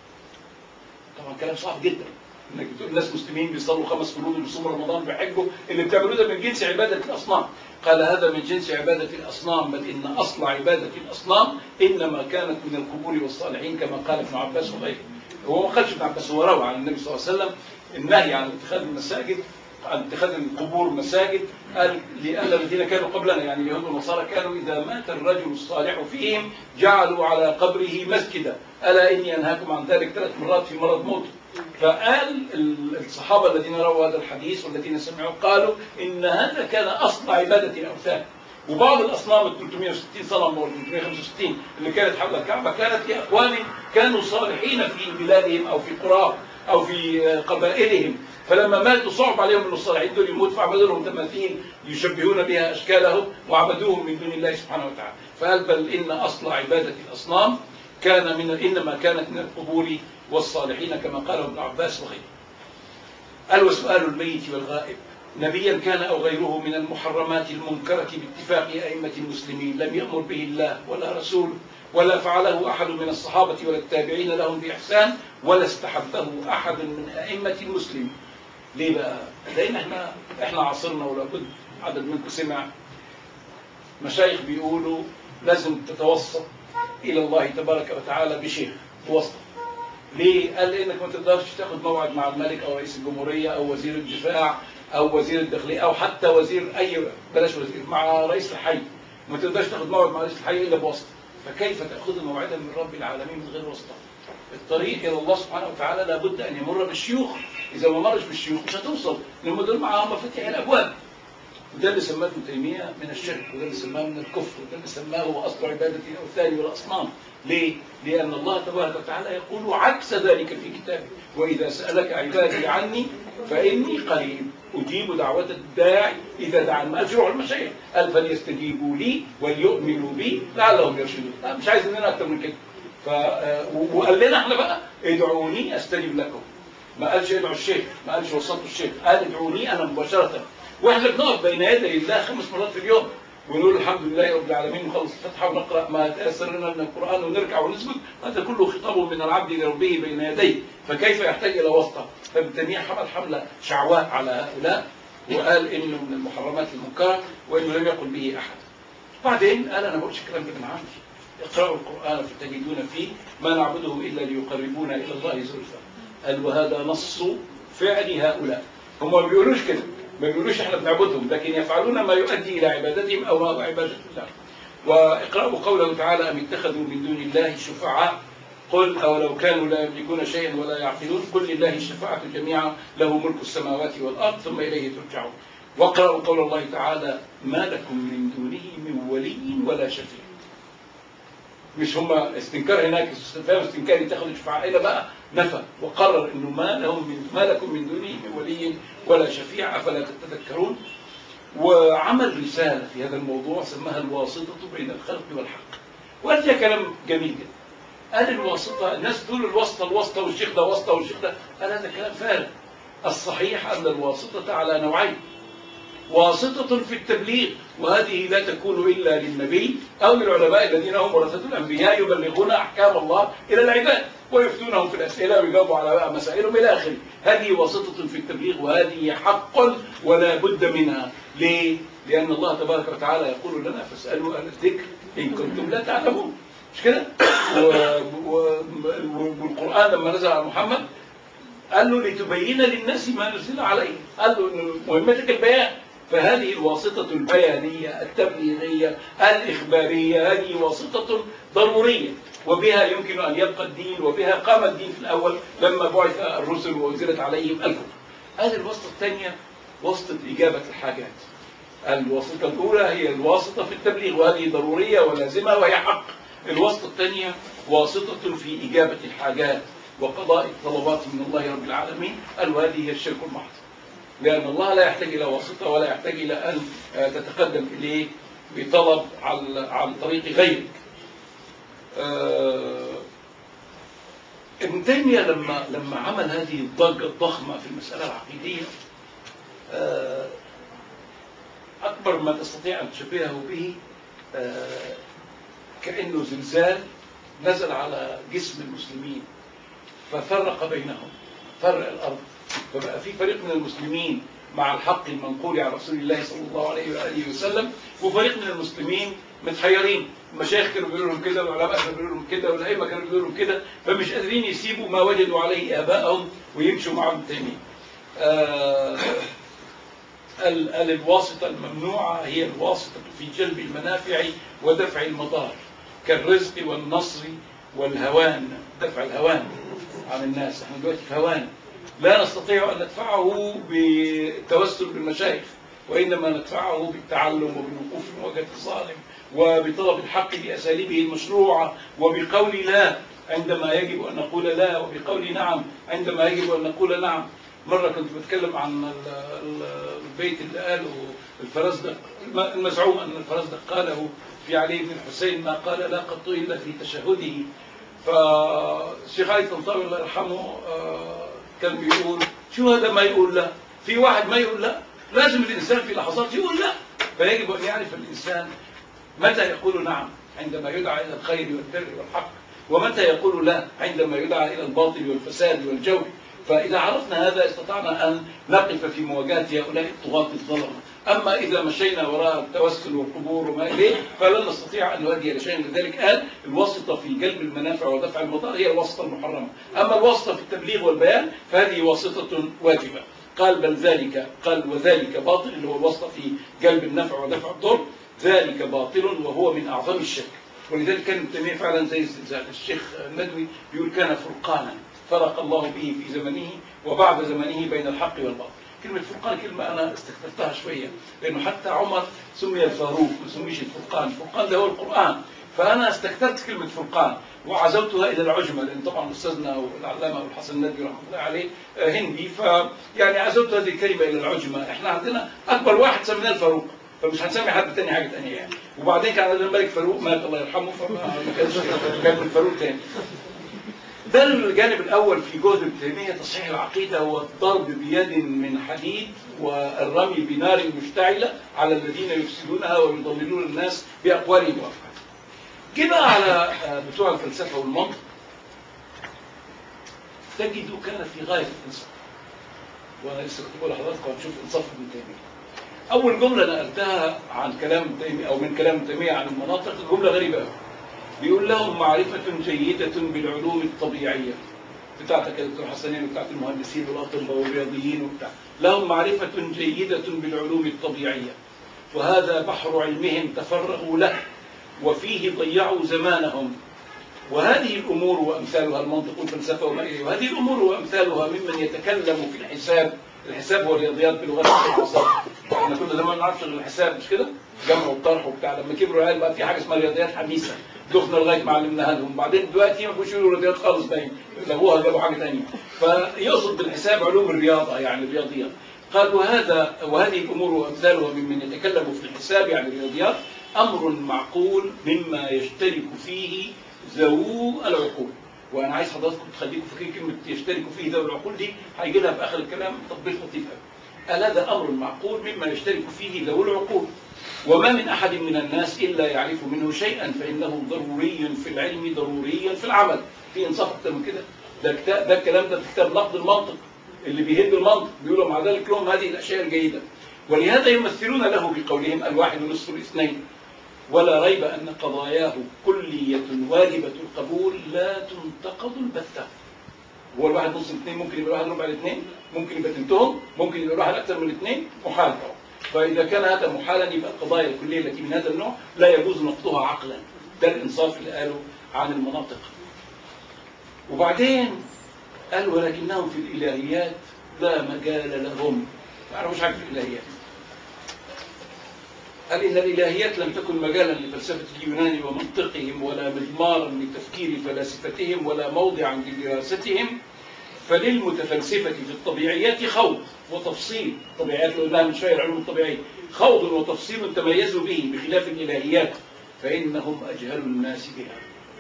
طبعا كلام صعب جدا انك بتقول ناس مسلمين بيصلوا خمس فروض وبيصوموا رمضان بيحجوا اللي بتعملوه ده من جنس عباده الاصنام قال هذا من جنس عباده الاصنام بل ان اصل عباده الاصنام انما كانت من القبور والصالحين كما قال ابن عباس وغيره هو ما قالش ابن عباس هو روى عن النبي صلى الله عليه وسلم النهي عن اتخاذ المساجد عن اتخاذ القبور مساجد قال لأن الذين كانوا قبلنا يعني اليهود والنصارى كانوا إذا مات الرجل الصالح فيهم جعلوا على قبره مسجدا ألا إني أنهاكم عن ذلك ثلاث مرات في مرض موته فقال الصحابة الذين رووا هذا الحديث والذين سمعوا قالوا إن هذا كان أصل عبادة الأوثان وبعض الأصنام ال 360 صنم وال 365 اللي كانت حول الكعبة كانت لأقوام كانوا صالحين في بلادهم أو في قراهم أو في قبائلهم فلما ماتوا صعب عليهم ان الصالحين دول يموت فعملوا لهم تماثيل يشبهون بها اشكالهم وعبدوهم من دون الله سبحانه وتعالى فقال بل ان اصل عباده الاصنام كان من انما كانت من القبور والصالحين كما قاله ابن عباس وغيره. قال وسؤال الميت والغائب نبيا كان او غيره من المحرمات المنكره باتفاق ائمه المسلمين لم يامر به الله ولا رسوله ولا فعله احد من الصحابه ولا التابعين لهم باحسان ولا استحبه احد من ائمه المسلمين. ليه بقى؟ لان احنا احنا عصرنا ولابد عدد منكم سمع مشايخ بيقولوا لازم تتوسط الى الله تبارك وتعالى بشيخ توسط. ليه؟ قال لانك ما تقدرش تاخد موعد مع الملك او رئيس الجمهوريه او وزير الدفاع او وزير الداخليه او حتى وزير اي بلاش وزير مع رئيس الحي. ما تقدرش تاخد موعد مع رئيس الحي الا بواسطه. فكيف تاخذ موعدا من رب العالمين من غير واسطه؟ الطريق الى الله سبحانه وتعالى لابد ان يمر بالشيوخ اذا ما مرش بالشيوخ مش هتوصل لان دول معاهم مفاتيح الابواب وده اللي سماه ابن تيميه من الشرك وده اللي سماه من الكفر وده اللي سماه هو اصل عباده الاوثان والاصنام ليه؟ لان الله تبارك وتعالى يقول عكس ذلك في كتابه واذا سالك عبادي عني فاني قريب اجيب دعوه الداعي اذا دعاني ما قالش روحوا المشايخ قال فليستجيبوا لي وليؤمنوا بي لعلهم يرشدون مش عايز مننا اكتر من كده ف... وقال لنا احنا بقى ادعوني استجب لكم ما قالش ادعوا الشيخ ما قالش وصلتوا الشيخ قال ادعوني انا مباشره واحنا بنقف بين يدي الله خمس مرات في اليوم ونقول الحمد لله رب العالمين ونخلص الفاتحه ونقرا ما تيسر لنا من القران ونركع ونسجد هذا كله خطاب من العبد لربه بين يديه فكيف يحتاج الى واسطه فابن تيميه حمل حمله شعواء على هؤلاء وقال انه من المحرمات المنكره وانه لم يقل به احد بعدين قال انا ما بقولش الكلام ده من عندي اقرأوا القرآن فتجدون فيه ما نعبدهم إلا ليقربونا إلى الله زلفى قال وهذا نص فعل هؤلاء هم ما بيقولوش كده ما بيقولوش احنا بنعبدهم لكن يفعلون ما يؤدي إلى عبادتهم أو ما هو عبادة الله واقرأوا قوله تعالى أم اتخذوا من دون الله شفعاء قل أولو كانوا لا يملكون شيئا ولا يعقلون قل لله الشفاعة جميعا له ملك السماوات والأرض ثم إليه ترجعون واقرأوا قول الله تعالى ما لكم من دونه من ولي ولا شفيع مش هم استنكار هناك استفهام استنكاري تاخد الشفاعة إلى بقى نفى وقرر انه ما لهم من ما لكم من دونه من ولي ولا شفيع افلا تتذكرون وعمل رسالة في هذا الموضوع سماها الواسطة بين الخلق والحق وقال فيها كلام جميل جدا قال الواسطة الناس تقول الواسطة الواسطة والشيخ ده واسطة والشيخ ده قال هذا كلام فارغ الصحيح أن الواسطة على نوعين واسطة في التبليغ وهذه لا تكون إلا للنبي أو للعلماء الذين هم ورثة الأنبياء يبلغون أحكام الله إلى العباد ويفتونهم في الأسئلة ويجاوبوا على مسائلهم إلى آخره هذه واسطة في التبليغ وهذه حق ولا بد منها ليه؟ لأن الله تبارك وتعالى يقول لنا فاسألوا أهل الذكر إن كنتم لا تعلمون مش كده؟ و- و- والقرآن لما نزل على محمد قال له لتبين للناس ما نزل عليه قال له إن مهمتك البيان فهذه الواسطة البيانية التبليغية الإخبارية هذه واسطة ضرورية وبها يمكن أن يبقى الدين وبها قام الدين في الأول لما بعث الرسل وأنزلت عليهم الكتب هذه الواسطة الثانية واسطة إجابة الحاجات الواسطة الأولى هي الواسطة في التبليغ وهذه ضرورية ولازمة وهي حق الواسطة الثانية واسطة في إجابة الحاجات وقضاء الطلبات من الله رب العالمين قال وهذه هي الشرك المحض لأن الله لا يحتاج إلى واسطة ولا يحتاج إلى أن آه، تتقدم إليه بطلب عن عن طريق غيرك. آه، ابن تيمية لما لما عمل هذه الضجة الضخمة في المسألة العقيدية آه، أكبر ما تستطيع أن تشبهه به آه، كأنه زلزال نزل على جسم المسلمين ففرق بينهم فرق الأرض فبقى في فريق من المسلمين مع الحق المنقول عن رسول الله صلى الله عليه وآله وسلم وفريق من المسلمين متحيرين المشايخ كانوا بيقولوا لهم كده والعلماء كانوا بيقولوا لهم كده والأئمة كانوا بيقولوا لهم كده فمش قادرين يسيبوا ما وجدوا عليه آبائهم ويمشوا مع ابن تيمية آه، ال- ال- الواسطة الممنوعة هي الواسطة في جلب المنافع ودفع المضار كالرزق والنصر والهوان دفع الهوان عن الناس احنا دلوقتي في هوان لا نستطيع أن ندفعه بالتوسل بالمشايخ وإنما ندفعه بالتعلم وبالوقوف في مواجهة الظالم وبطلب الحق بأساليبه المشروعة وبقول لا عندما يجب أن نقول لا وبقول نعم عندما يجب أن نقول نعم مرة كنت بتكلم عن ال- ال- البيت اللي قاله الفرزدق الم- المزعوم أن الفرزدق قاله في علي بن الحسين ما قال لا قط إلا في تشهده فالشيخ علي طنطاوي الله يرحمه آه، كان بيقول شو هذا ما يقول لا في واحد ما يقول لا لازم الإنسان في لحظات يقول لا فيجب أن يعرف الإنسان متى يقول نعم عندما يدعى إلى الخير والبر والحق ومتى يقول لا عندما يدعى إلى الباطل والفساد والجور فإذا عرفنا هذا استطعنا أن نقف في مواجهة هؤلاء الطغاة الظلمة أما إذا مشينا وراء التوسل والقبور وما إليه فلن نستطيع أن نؤدي إلى شيء لذلك قال الواسطة في جلب المنافع ودفع المضار هي الواسطة المحرمة أما الواسطة في التبليغ والبيان فهذه واسطة واجبة قال بل ذلك قال وذلك باطل اللي هو الواسطة في جلب النفع ودفع الضر ذلك باطل وهو من أعظم الشرك ولذلك كان ابن تيمية فعلا زي الزلزال الشيخ الندوي بيقول كان فرقانا فرق الله به في زمنه وبعد زمنه بين الحق والباطل كلمة فرقان كلمة أنا استخدمتها شوية لأنه حتى عمر سمي الفاروق ما سميش الفرقان الفرقان ده هو القرآن فأنا استكثرت كلمة فرقان وعزوتها إلى العجمة لأن طبعا أستاذنا والعلامة أبو الحسن الندوي رحمه الله عليه آه، هندي فيعني عزوت هذه الكلمة إلى العجمة إحنا عندنا أكبر واحد سميناه الفاروق فمش هنسمي حد تاني حاجة تانية يعني وبعدين كان عندنا الملك فاروق مات الله يرحمه فما ما كانش كان من فاروق تاني ده الجانب الأول في جهد ابن تيمية تصحيح العقيدة هو الضرب بيد من حديد والرمي بنار مشتعلة على الذين يفسدونها ويضللون الناس بأقوالهم وأفعالهم. جه بقى على آه، بتوع الفلسفة والمنطق تجد كان في غاية الإنصاف وأنا لسه كنت بقول لحضراتكم هنشوف إنصاف ابن تيمية. أول جملة نقلتها عن كلام ابن تيمية أو من كلام ابن تيمية عن المناطق جملة غريبة أوي. بيقول لهم معرفة جيدة بالعلوم الطبيعية بتاعتك يا دكتور حسنين وبتاعت المهندسين والأطباء والرياضيين وبتاع لهم معرفة جيدة بالعلوم الطبيعية وهذا بحر علمهم تفرغوا له وفيه ضيعوا زمانهم وهذه الأمور وأمثالها المنطق والفلسفة وما إليه وهذه الأمور وأمثالها ممن يتكلم في الحساب الحساب هو الرياضيات بلغة العصر احنا كنا زمان ما نعرفش غير الحساب مش كده؟ جمع والطرح وبتاع لما كبروا العيال بقى في حاجه اسمها رياضيات حديثه دخنا لغايه ما علمناها لهم بعدين دلوقتي ما بقوش يقولوا رياضيات خالص باين لغوها جابوا حاجه ثانيه فيقصد بالحساب علوم الرياضه يعني الرياضيات قال وهذا وهذه الامور وامثالها ممن يتكلم في الحساب يعني الرياضيات امر معقول مما يشترك فيه ذوو العقول وانا عايز حضراتكم تخليكم فاكرين كلمه يشتركوا فيه ذوي العقول دي هيجي لها في اخر الكلام تطبيق لطيف قوي قال هذا امر معقول مما يشترك فيه ذوي العقول وما من احد من الناس الا يعرف منه شيئا فانه ضروري في العلم ضروري في العمل في انصاف اكتر من كده ده كتاب ده الكلام ده في كتاب نقد المنطق اللي بيهد المنطق بيقولوا مع ذلك لهم هذه الاشياء الجيده ولهذا يمثلون له بقولهم الواحد نصف الاثنين ولا ريب أن قضاياه كلية واجبة القبول لا تنتقد البتة هو الواحد نص الاثنين ممكن يبقى الواحد ربع الاثنين ممكن يبقى تنتهم ممكن يبقى الواحد أكثر من الاثنين محال فإذا كان هذا محالا يبقى القضايا الكلية التي من هذا النوع لا يجوز نقدها عقلا ده الإنصاف اللي قاله عن المناطق وبعدين قال ولكنهم في الإلهيات لا مجال لهم ما يعرفوش حاجة في الإلهيات قال إن الإلهيات لم تكن مجالا لفلسفة اليونان ومنطقهم ولا مضمارا لتفكير فلاسفتهم ولا موضعا لدراستهم فللمتفلسفة في الطبيعيات خوض وتفصيل طبيعيات اللي قلناها من شوية العلوم الطبيعية خوض وتفصيل تميزوا به بخلاف الإلهيات فإنهم أجهل الناس بها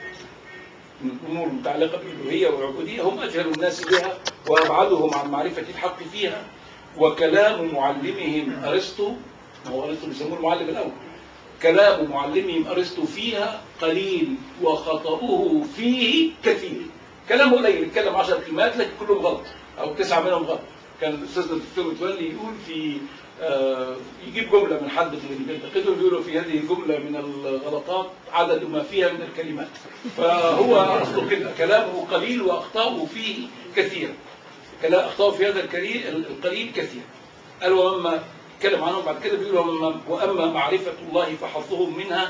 من الأمور المتعلقة بالألوهية والعبودية هم أجهل الناس بها وأبعدهم عن معرفة الحق فيها وكلام معلمهم أرسطو هو أرسطو بيسموه المعلم الأول كلام معلمهم أرسطو فيها قليل وخطأه فيه كثير كلامه قليل يتكلم 10 كلمات لكن كلهم غلط أو تسعة منهم غلط كان الأستاذ الدكتور متولي يقول في آه يجيب جملة من حد من اللي بينتقدهم يقولوا في هذه الجملة من الغلطات عدد ما فيها من الكلمات فهو أصله كده كلامه قليل وأخطاؤه فيه كثير كلام أخطاؤه في هذا القليل القليل كثير قال وأما اتكلم عنهم بعد كده بيقول وأما, وأما معرفة الله فحظهم منها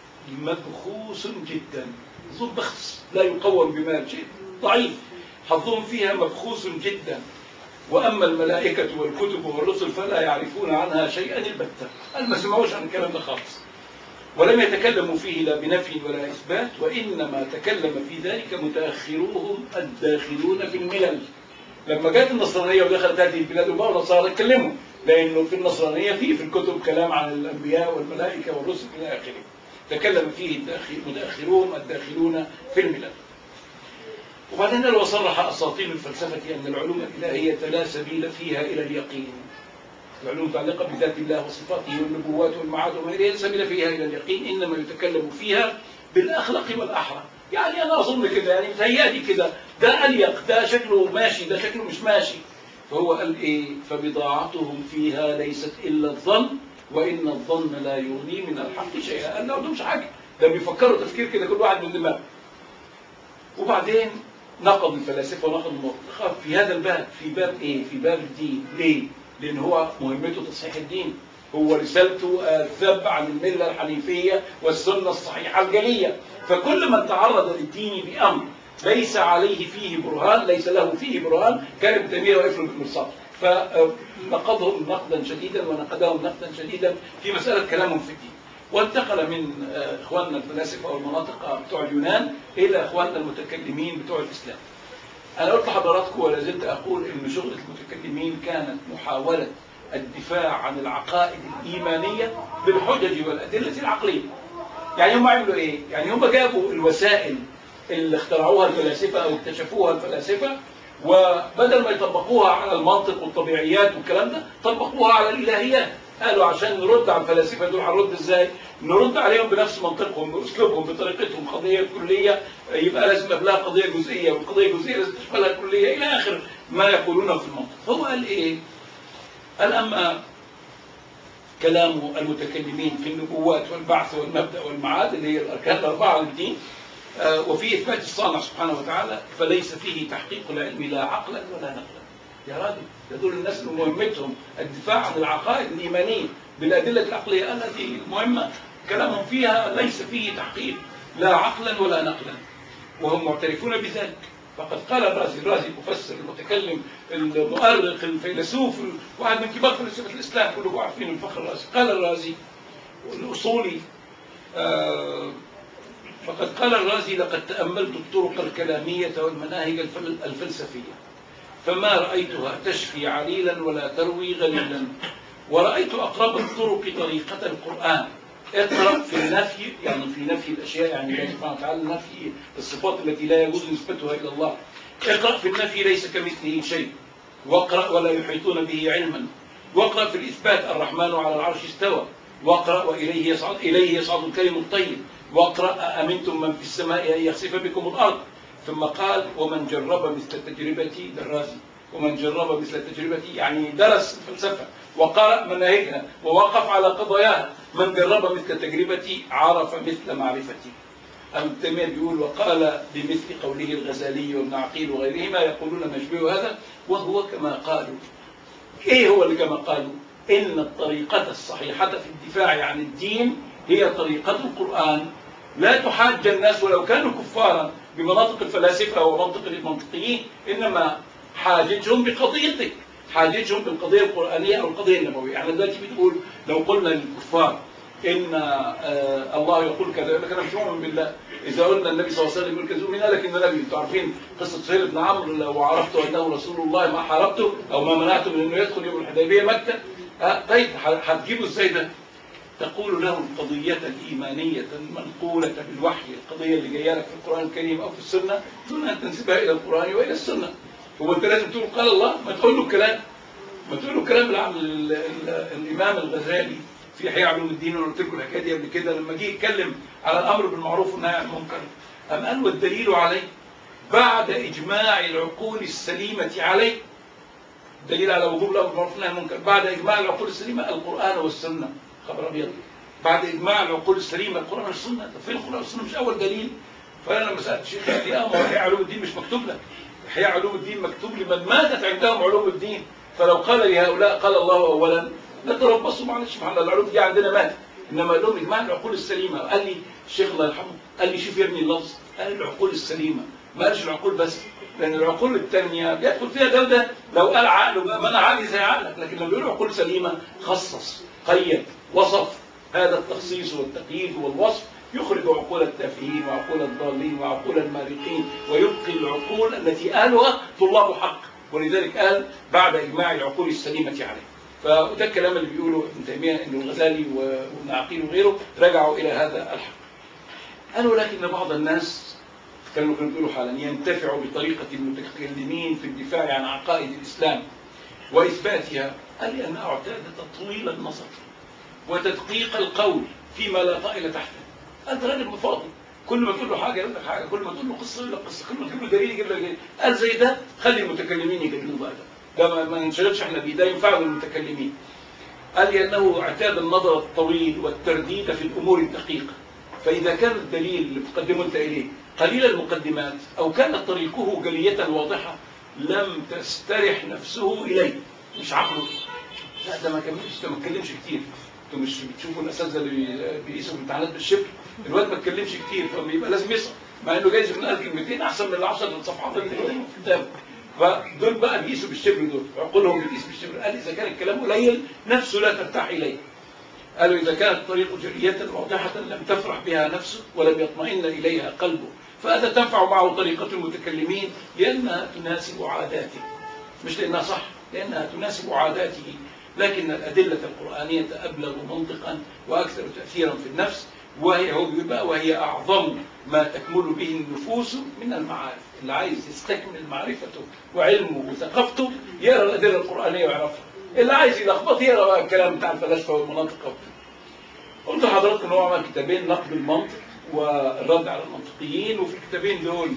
مبخوس جدا ذو بخس لا يقوم بمال شيء ضعيف حظهم فيها مبخوس جدا وأما الملائكة والكتب والرسل فلا يعرفون عنها شيئا البتة قال ما سمعوش عن الكلام ده خالص ولم يتكلموا فيه لا بنفي ولا إثبات وإنما تكلم في ذلك متأخروهم الداخلون في الملل لما جاءت النصرانية ودخلت هذه البلاد وبقوا نصارى اتكلموا لأنه في النصرانية فيه في الكتب كلام عن الأنبياء والملائكة والرسل إلى آخره تكلم فيه متأخرون الداخلون في الملل وبعدين لو صرح أساطين الفلسفة أن العلوم الإلهية لا سبيل فيها إلى اليقين العلوم متعلقة بذات الله وصفاته والنبوات والمعاد وما إليه لا سبيل فيها إلى اليقين إنما يتكلم فيها بالأخلاق والأحرى يعني أنا أظن كده يعني متهيألي كده ده أليق ده شكله ماشي ده شكله مش ماشي فهو قال إيه فبضاعتهم فيها ليست إلا الظن وإن الظن لا يغني من الحق شيئا قال لا مش حاجة ده بيفكروا تفكير كده كل واحد من دماغه وبعدين نقض الفلاسفة ونقض المنطق في هذا الباب في باب ايه في باب الدين ليه لان هو مهمته تصحيح الدين هو رسالته الذب عن الملة الحنيفية والسنة الصحيحة الجلية فكل من تعرض للدين بأمر ليس عليه فيه برهان ليس له فيه برهان كان ابن تيمية واقف له بالمرصاد فنقضهم نقدا شديدا ونقدهم نقدا شديدا في مسألة كلامهم في الدين وانتقل من اخواننا الفلاسفه والمناطق بتوع اليونان الى اخواننا المتكلمين بتوع الاسلام. انا قلت لحضراتكم ولا زلت اقول ان شغله المتكلمين كانت محاوله الدفاع عن العقائد الايمانيه بالحجج والادله العقليه. يعني هم عملوا ايه؟ يعني هم جابوا الوسائل اللي اخترعوها الفلاسفه او اكتشفوها الفلاسفه وبدل ما يطبقوها على المنطق والطبيعيات والكلام ده طبقوها على الالهيات قالوا عشان نرد على الفلاسفه دول هنرد ازاي؟ نرد عليهم بنفس منطقهم باسلوبهم بطريقتهم قضيه كليه يبقى لازم يبقى لها قضيه جزئيه والقضيه الجزئيه لازم تشملها الكليه الى اخر ما يقولونه في المنطق. هو قال ايه؟ قال اما كلام المتكلمين في النبوات والبعث والمبدا والمعاد اللي هي الاركان الاربعه للدين وفي اثبات الصانع سبحانه وتعالى فليس فيه تحقيق العلم لا عقلا ولا نقلا. يا راجل ده دول الناس اللي مهمتهم الدفاع عن العقائد الإيمانية بالأدلة العقلية قال هذه المهمة كلامهم فيها ليس فيه تحقيق لا عقلا ولا نقلا وهم معترفون بذلك فقد قال الرازي الرازي المفسر المتكلم المؤرخ الفيلسوف واحد من كبار فلاسفة الإسلام كلكم عارفين الفخر الرازي قال الرازي الأصولي آه فقد قال الرازي لقد تأملت الطرق الكلامية والمناهج الفلسفية فما رأيتها تشفي عليلا ولا تروي غليلا ورأيت أقرب الطرق طريقة القرآن اقرأ في النفي يعني في نفي الأشياء يعني الله سبحانه وتعالى نفي الصفات التي لا يجوز نسبتها إلى الله اقرأ في النفي ليس كمثله شيء واقرأ ولا يحيطون به علما واقرأ في الإثبات الرحمن على العرش استوى واقرأ وإليه يصعد إليه يصعد الكلم الطيب واقرأ أمنتم من في السماء أن يخسف بكم الأرض ثم قال ومن جرب مثل تجربتي دراسي ومن جرب مثل تجربتي يعني درس الفلسفة وقرأ مناهجها ووقف على قضاياها من جرب مثل تجربتي عرف مثل معرفتي ابن تيمية بيقول وقال بمثل قوله الغزالي وابن عقيل وغيرهما يقولون ما يشبه هذا وهو كما قالوا ايه هو اللي كما قالوا ان الطريقة الصحيحة في الدفاع عن الدين هي طريقة القرآن لا تحاج الناس ولو كانوا كفارا بمناطق الفلاسفة ومنطق المنطقيين إنما حاجتهم بقضيتك حاجتهم بالقضية القرآنية أو القضية النبوية يعني دلوقتي بتقول لو قلنا للكفار إن آه الله يقول كذا يقول لك أنا مش مؤمن بالله إذا قلنا النبي صلى الله عليه وسلم يقول كذا مين قال لك إنه نبي أنتوا عارفين قصة سهيل بن عمرو لو عرفت أنه رسول الله ما حاربته أو ما منعته من إنه يدخل يوم الحديبية مكة آه طيب هتجيبه إزاي ده؟ تقول له القضية الإيمانية المنقولة بالوحي القضية اللي جاية لك في القرآن الكريم أو في السنة دون أن تنسبها إلى القرآن وإلى السنة هو أنت لازم تقول قال الله ما تقول له الكلام ما تقول له الكلام اللي عمل ال- ال- الإمام الغزالي في إحياء علوم الدين وأنا قلت لكم الحكاية دي قبل كده لما جه يتكلم على الأمر بالمعروف والنهي عن المنكر أم قال والدليل عليه بعد إجماع العقول السليمة عليه دليل على وجوب الامر بالمعروف والنهي عن المنكر بعد اجماع العقول السليمه القران والسنه خبر ابيض بعد اجماع العقول السليمه القران والسنه طب فين القران والسنه مش اول دليل فانا لما سالت الشيخ قال لي لا ما هو احياء علوم الدين مش مكتوب لك احياء علوم الدين مكتوب لمن ماتت عندهم علوم الدين فلو قال لهؤلاء قال الله اولا نتربصوا معلش سبحان الله العلوم دي عندنا ماتت انما لهم اجماع العقول السليمه قال لي الشيخ الله يرحمه قال لي شوف يا ابني اللفظ قال العقول السليمه ما قالش العقول بس لان العقول الثانيه بيدخل فيها ده وده لو قال عقله بقى ما انا عقلي زي عقلك لكن لما بيقول عقول سليمه خصص قيد وصف هذا التخصيص والتقييد والوصف يخرج عقول التافهين وعقول الضالين وعقول المارقين ويبقي العقول التي قالها طلاب حق ولذلك قال بعد اجماع العقول السليمه عليه فده الكلام اللي بيقوله ابن تيميه انه الغزالي وابن عقيل وغيره رجعوا الى هذا الحق قالوا لكن بعض الناس كانوا بيقولوا حالا ينتفع بطريقة المتكلمين في الدفاع عن عقائد الإسلام وإثباتها قال لأنها اعتادت تطويل النظر وتدقيق القول فيما لا طائل تحته أنت راجل فاضي كل ما تقول له حاجة يقول لك حاجة كل ما تقول له قصة يقول لك قصة كل ما تجيب له دليل يجيب لك دليل قال زي ده خلي المتكلمين يجدلوا بقى ده ده ما- ما ننشغلش احنا بيه ده ينفع للمتكلمين قال لأنه اعتاد النظر الطويل والترديد في الأمور الدقيقة فإذا كان الدليل اللي بتقدمه أنت إليه قليل المقدمات أو كانت طريقه جلية واضحة لم تسترح نفسه إليه مش عقله لا ده ما كملش ده ما اتكلمش كتير انتوا مش بتشوفوا الاساتذه اللي بي- بيقيسوا الامتحانات بالشبر الواد ما اتكلمش كتير فبيبقى لازم يسمع مع انه جايز من قال كلمتين احسن من العشر صفحات اللي في الكتاب فدول بقى بيقيسوا بالشبر دول عقولهم بتقيس بالشبر قال اذا كان الكلام قليل نفسه لا ترتاح اليه قالوا إذا كانت الطريق جلية واضحة لم تفرح بها نفسه ولم يطمئن إليها قلبه فهذا تنفع معه طريقة المتكلمين لأنها تناسب عاداته مش لأنها صح لأنها تناسب عاداته لكن الأدلة القرآنية أبلغ منطقا وأكثر تأثيرا في النفس وهي هو بيقول بقى وهي أعظم ما تكمل به النفوس من المعارف اللي عايز يستكمل معرفته وعلمه وثقافته يقرأ الأدلة القرآنية ويعرفها اللي عايز يلخبط يقرا بقى الكلام بتاع الفلاسفه والمناطق قلت لحضراتكم ان هو عمل كتابين نقد المنطق والرد على المنطقيين وفي الكتابين دول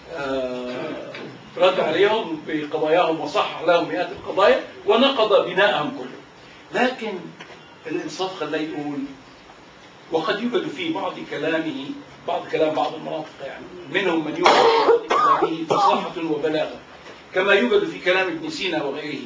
آه، رد عليهم بقضاياهم وصحح لهم مئات القضايا ونقض بناءهم كله لكن الانصاف خلاه يقول وقد يوجد في بعض كلامه بعض كلام بعض المناطق يعني منهم من يوجد في بعض كلامه فصاحة وبلاغة كما يوجد في كلام ابن سينا وغيره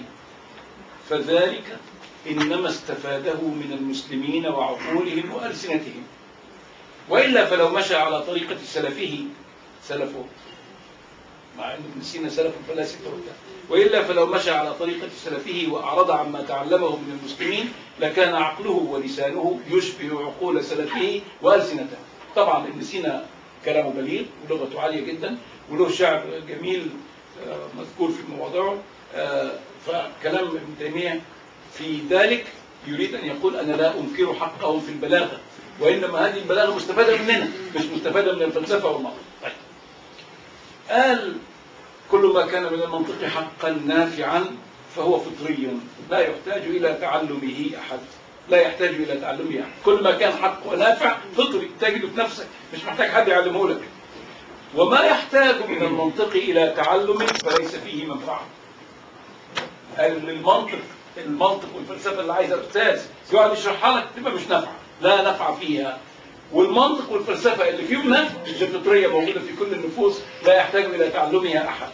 فذلك إنما استفاده من المسلمين وعقولهم وألسنتهم وإلا فلو مشى على طريقة سلفه سلفه مع أن ابن سينا سلف الفلاسفة وبتاع. وإلا فلو مشى على طريقة سلفه وأعرض عما تعلمه من المسلمين لكان عقله ولسانه يشبه عقول سلفه وألسنته طبعا ابن سينا كلامه بليغ ولغته عالية جدا وله شعر جميل آه، مذكور في مواضعه آه، فكلام ابن تيمية في ذلك يريد أن يقول أنا لا أنكر حقهم في البلاغة وإنما هذه البلاغة مستفادة مننا مش مستفادة من الفلسفة والمنطق طيب. قال كل ما كان من المنطق حقا نافعا فهو فطري لا يحتاج إلى تعلمه أحد لا يحتاج إلى تعلمه أحد كل ما كان حق ونافع فطري تجده في نفسك مش محتاج حد يعلمه لك وما يحتاج من المنطق إلى تعلم فليس فيه منفعة قال المنطق المنطق والفلسفة اللي عايزة أستاذ يقعد يشرحها لك تبقى مش نافعة لا نفع فيها والمنطق والفلسفة اللي فيهم نفع الفطرية موجودة في كل النفوس لا يحتاج إلى تعلمها أحد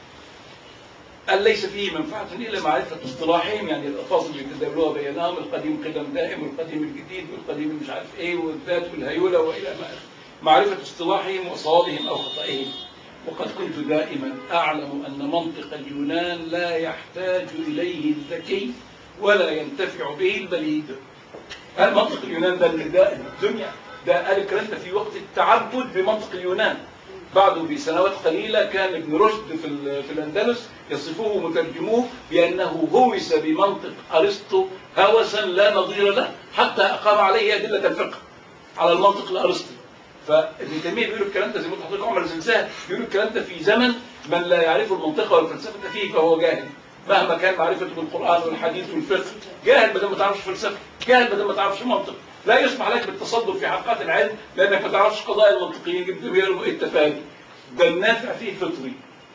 قال ليس فيه منفعة إلا معرفة اصطلاحهم يعني الألفاظ اللي تداولوها بينهم القديم قدم دائم والقديم الجديد والقديم مش عارف إيه والذات والهيولة وإلى ما آخره معرفة اصطلاحهم وصوابهم أو خطئهم وقد كنت دائما أعلم أن منطق اليونان لا يحتاج إليه الذكي ولا ينتفع به البليد هل منطق اليونان ده اللي ده الدنيا ده قال الكلام ده في وقت التعبد بمنطق اليونان بعده بسنوات قليلة كان ابن رشد في, ال- في الأندلس يصفه مترجموه بأنه هوس بمنطق أرسطو هوسا لا نظير له حتى أقام عليه أدلة الفقه على المنطق الأرسطي فابن تيمية بيقول الكلام ده زي ما قلت لحضرتك عمر الزلزال بيقول الكلام ده في زمن من لا يعرف المنطق والفلسفة فيه فهو جاهل مهما كان معرفته بالقرآن والحديث والفقه جاهل بدل ما تعرفش فلسفة جاهل بدل ما تعرفش منطق لا يسمح لك بالتصدر في حلقات العلم لأنك ما تعرفش قضايا المنطقيين جبتوا بيقولوا ايه التفادي ده النافع فيه فطري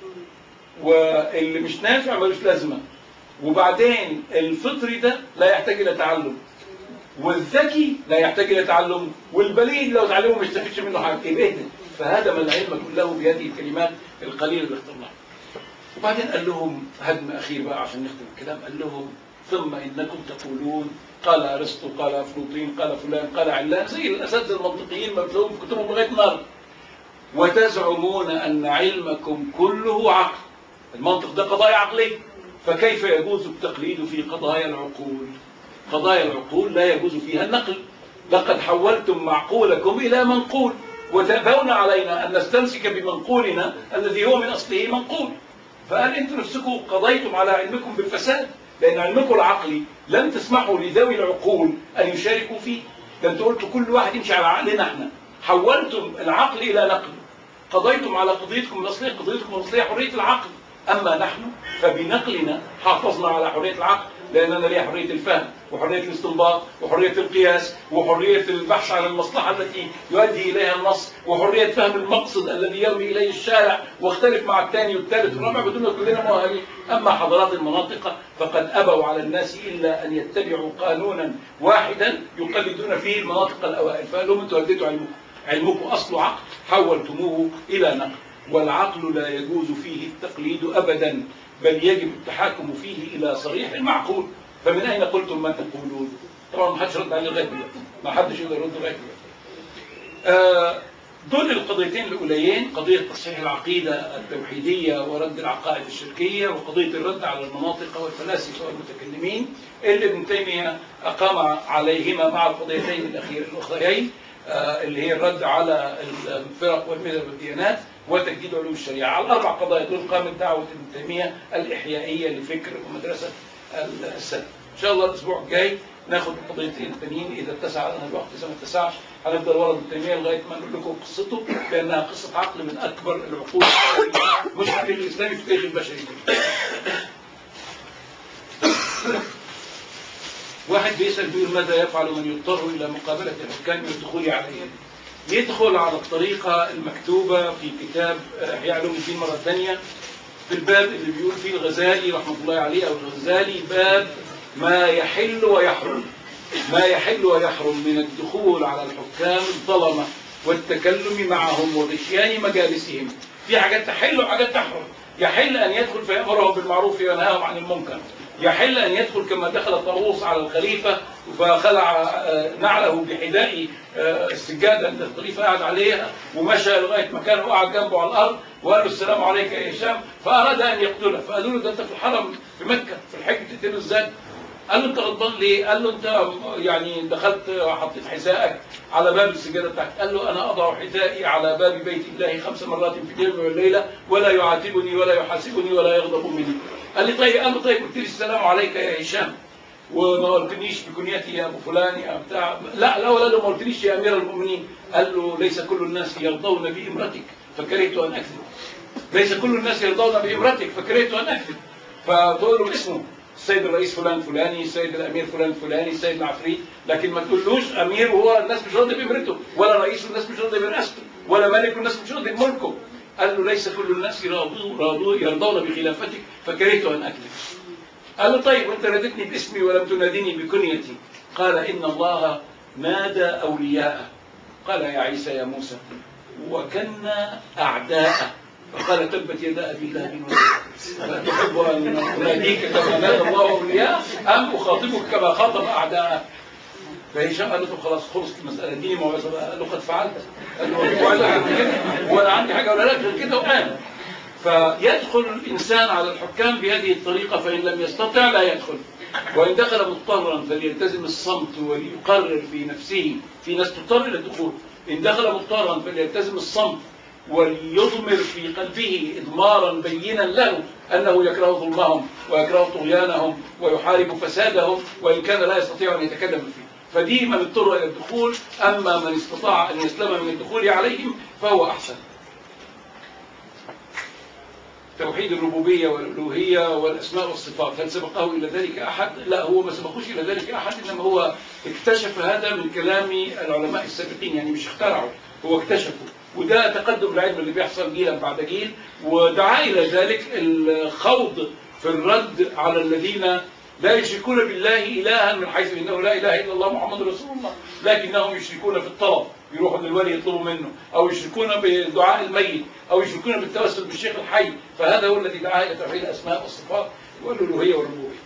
واللي مش نافع ملوش لازمة وبعدين الفطري ده لا يحتاج إلى تعلم والذكي لا يحتاج الى تعلم والبليد لو تعلمه ما يستفيدش منه حاجه يبقى اهدى فهدم العلم كله بهذه الكلمات القليله اللي اخترناها وبعدين قال لهم هدم اخير بقى عشان نختم الكلام قال لهم ثم انكم تقولون قال ارسطو قال افلاطين قال فلان قال علان زي الاساتذه المنطقيين ما بتلاقوهم في كتبهم لغايه النهارده وتزعمون ان علمكم كله عقل المنطق ده قضايا عقليه فكيف يجوز التقليد في قضايا العقول قضايا العقول لا يجوز فيها النقل لقد حولتم معقولكم إلى منقول وتأبون علينا أن نستمسك بمنقولنا الذي هو من أصله منقول فقال أنتم نفسكم قضيتم على علمكم بالفساد لأن علمكم العقلي لم تسمحوا لذوي العقول أن يشاركوا فيه ده أنتم قلتوا كل واحد يمشي على عقلنا احنا حولتم العقل إلى نقل قضيتم على قضيتكم الأصلية قضيتكم الأصلية حرية العقل أما نحن فبنقلنا حافظنا على حرية العقل لأننا ليها حرية الفهم وحرية الاستنباط وحرية القياس وحرية البحث عن المصلحة التي يؤدي إليها النص وحرية فهم المقصد الذي يرمي إليه الشارع واختلف مع الثاني والثالث والرابع بدون كلنا مؤهلين أما حضارات المناطق فقد أبوا على الناس إلا أن يتبعوا قانونا واحدا يقلدون فيه المناطق الأوائل فقال لهم أنتوا هديتوا علمكم علمكم أصل عقل حولتموه إلى نقل والعقل لا يجوز فيه التقليد أبدا بل يجب التحاكم فيه إلى صريح المعقول فمن أين قلتم ما تقولون طبعا ما حدش رد عليه لغاية دلوقتي ما حدش يقدر يرد لغاية دلوقتي آه، دول القضيتين الأوليين قضية تصحيح العقيدة التوحيدية ورد العقائد الشركية وقضية الرد على المناطق والفلاسفة والمتكلمين اللي ابن تيمية أقام عليهما مع القضيتين الأخير الأخريين آه، اللي هي الرد على الفرق والمذهب والديانات وتجديد علوم الشريعة على الأربع قضايا دول قامت دعوة ابن تيمية الإحيائية لفكر ومدرسة السلف إن شاء الله الأسبوع الجاي ناخد القضيتين التانيين إذا اتسع لنا الوقت إذا ما اتسعش هنفضل ورا ابن تيمية لغاية ما نقول لكم قصته لأنها قصة عقل من أكبر العقول مش في الإسلامي في التاريخ البشري واحد بيسأل بيقول ماذا يفعل من يضطر إلى مقابلة الحكام والدخول عليهم يدخل على الطريقة المكتوبة في كتاب إحياء علوم الدين مرة ثانية في الباب اللي بيقول فيه الغزالي رحمة الله عليه أو الغزالي باب ما يحل ويحرم ما يحل ويحرم من الدخول على الحكام الظلمة والتكلم معهم وغشيان مجالسهم في حاجات تحل وحاجات تحرم يحل أن يدخل فيأمرهم بالمعروف وينهاهم عن المنكر يحل أن يدخل كما دخل طاووس على الخليفة فخلع آه، نعله بحذاء آه، السجادة اللي الخليفة قاعد عليها ومشى لغاية مكانه وقعد جنبه على الأرض وقال له السلام عليك يا هشام فأراد أن يقتله فقالوا له ده أنت في الحرم في مكة في الحج تقتله إزاي؟ قال له انت غلطان ليه؟ قال له انت يعني دخلت حطيت حذائك على باب السجاده بتاعتك، قال له انا اضع حذائي على باب بيت الله خمس مرات في اليوم والليله ولا يعاتبني ولا يحاسبني ولا يغضب مني. قال لي طيب قال له طيب قلت لي السلام عليك يا هشام وما قلتليش بكنيتي يا ابو فلان يا بتاع لا لا ولا ما قلتليش يا امير المؤمنين قال له ليس كل الناس يرضون بامرتك فكرهت ان اكذب ليس كل الناس يرضون بامرتك فكرهت ان اكذب فتقول له اسمه السيد الرئيس فلان فلاني السيد الامير فلان فلاني السيد العفريت لكن ما تقولوش امير وهو الناس مش راضيه بامرته ولا رئيس والناس مش راضيه برئاسته ولا ملك والناس مش راضيه بملكه قال له ليس كل الناس يرضون يرضون بخلافتك فكرهت ان اكذب قال له طيب وانت ناديتني باسمي ولم تناديني بكنيتي قال ان الله نادى اولياءه قال يا عيسى يا موسى وكنا اعداءه فقال تبت يدا ابي لهب وتب تحب ان اناديك كما نادى الله اولياء ام اخاطبك كما خاطب اعداءه فهشام قال له طب خلاص خلصت المساله اديني موعظه بقى قال له قد فعلت قال له موعظه عن كده وانا عندي حاجه ولا لا غير كده وقام فيدخل الإنسان على الحكام بهذه الطريقة فإن لم يستطع لا يدخل وإن دخل مضطرا فليلتزم الصمت وليقرر في نفسه في ناس تضطر إلى الدخول إن دخل مضطرا فليلتزم الصمت وليضمر في قلبه إضمارا بينا له أنه يكره ظلمهم ويكره طغيانهم ويحارب فسادهم وإن كان لا يستطيع أن يتكلم فيه فدي من اضطر إلى الدخول أما من استطاع أن يسلم من الدخول عليهم فهو أحسن توحيد الربوبية والألوهية والأسماء والصفات هل سبقه إلى ذلك أحد؟ لا هو ما سبقوش إلى ذلك أحد إنما هو اكتشف هذا من كلام العلماء السابقين يعني مش اخترعوا هو اكتشفه وده تقدم العلم اللي بيحصل جيلا بعد جيل ودعا إلى ذلك الخوض في الرد على الذين لا يشركون بالله إلها من حيث إنه لا إله إلا الله محمد رسول الله لكنهم يشركون في الطلب يروحوا للولي يطلبوا منه أو يشركون بدعاء الميت أو يشركون بالتوسل بالشيخ الحي فهذا هو الذي دعا إلى توحيد الأسماء والصفات والألوهية والربوبية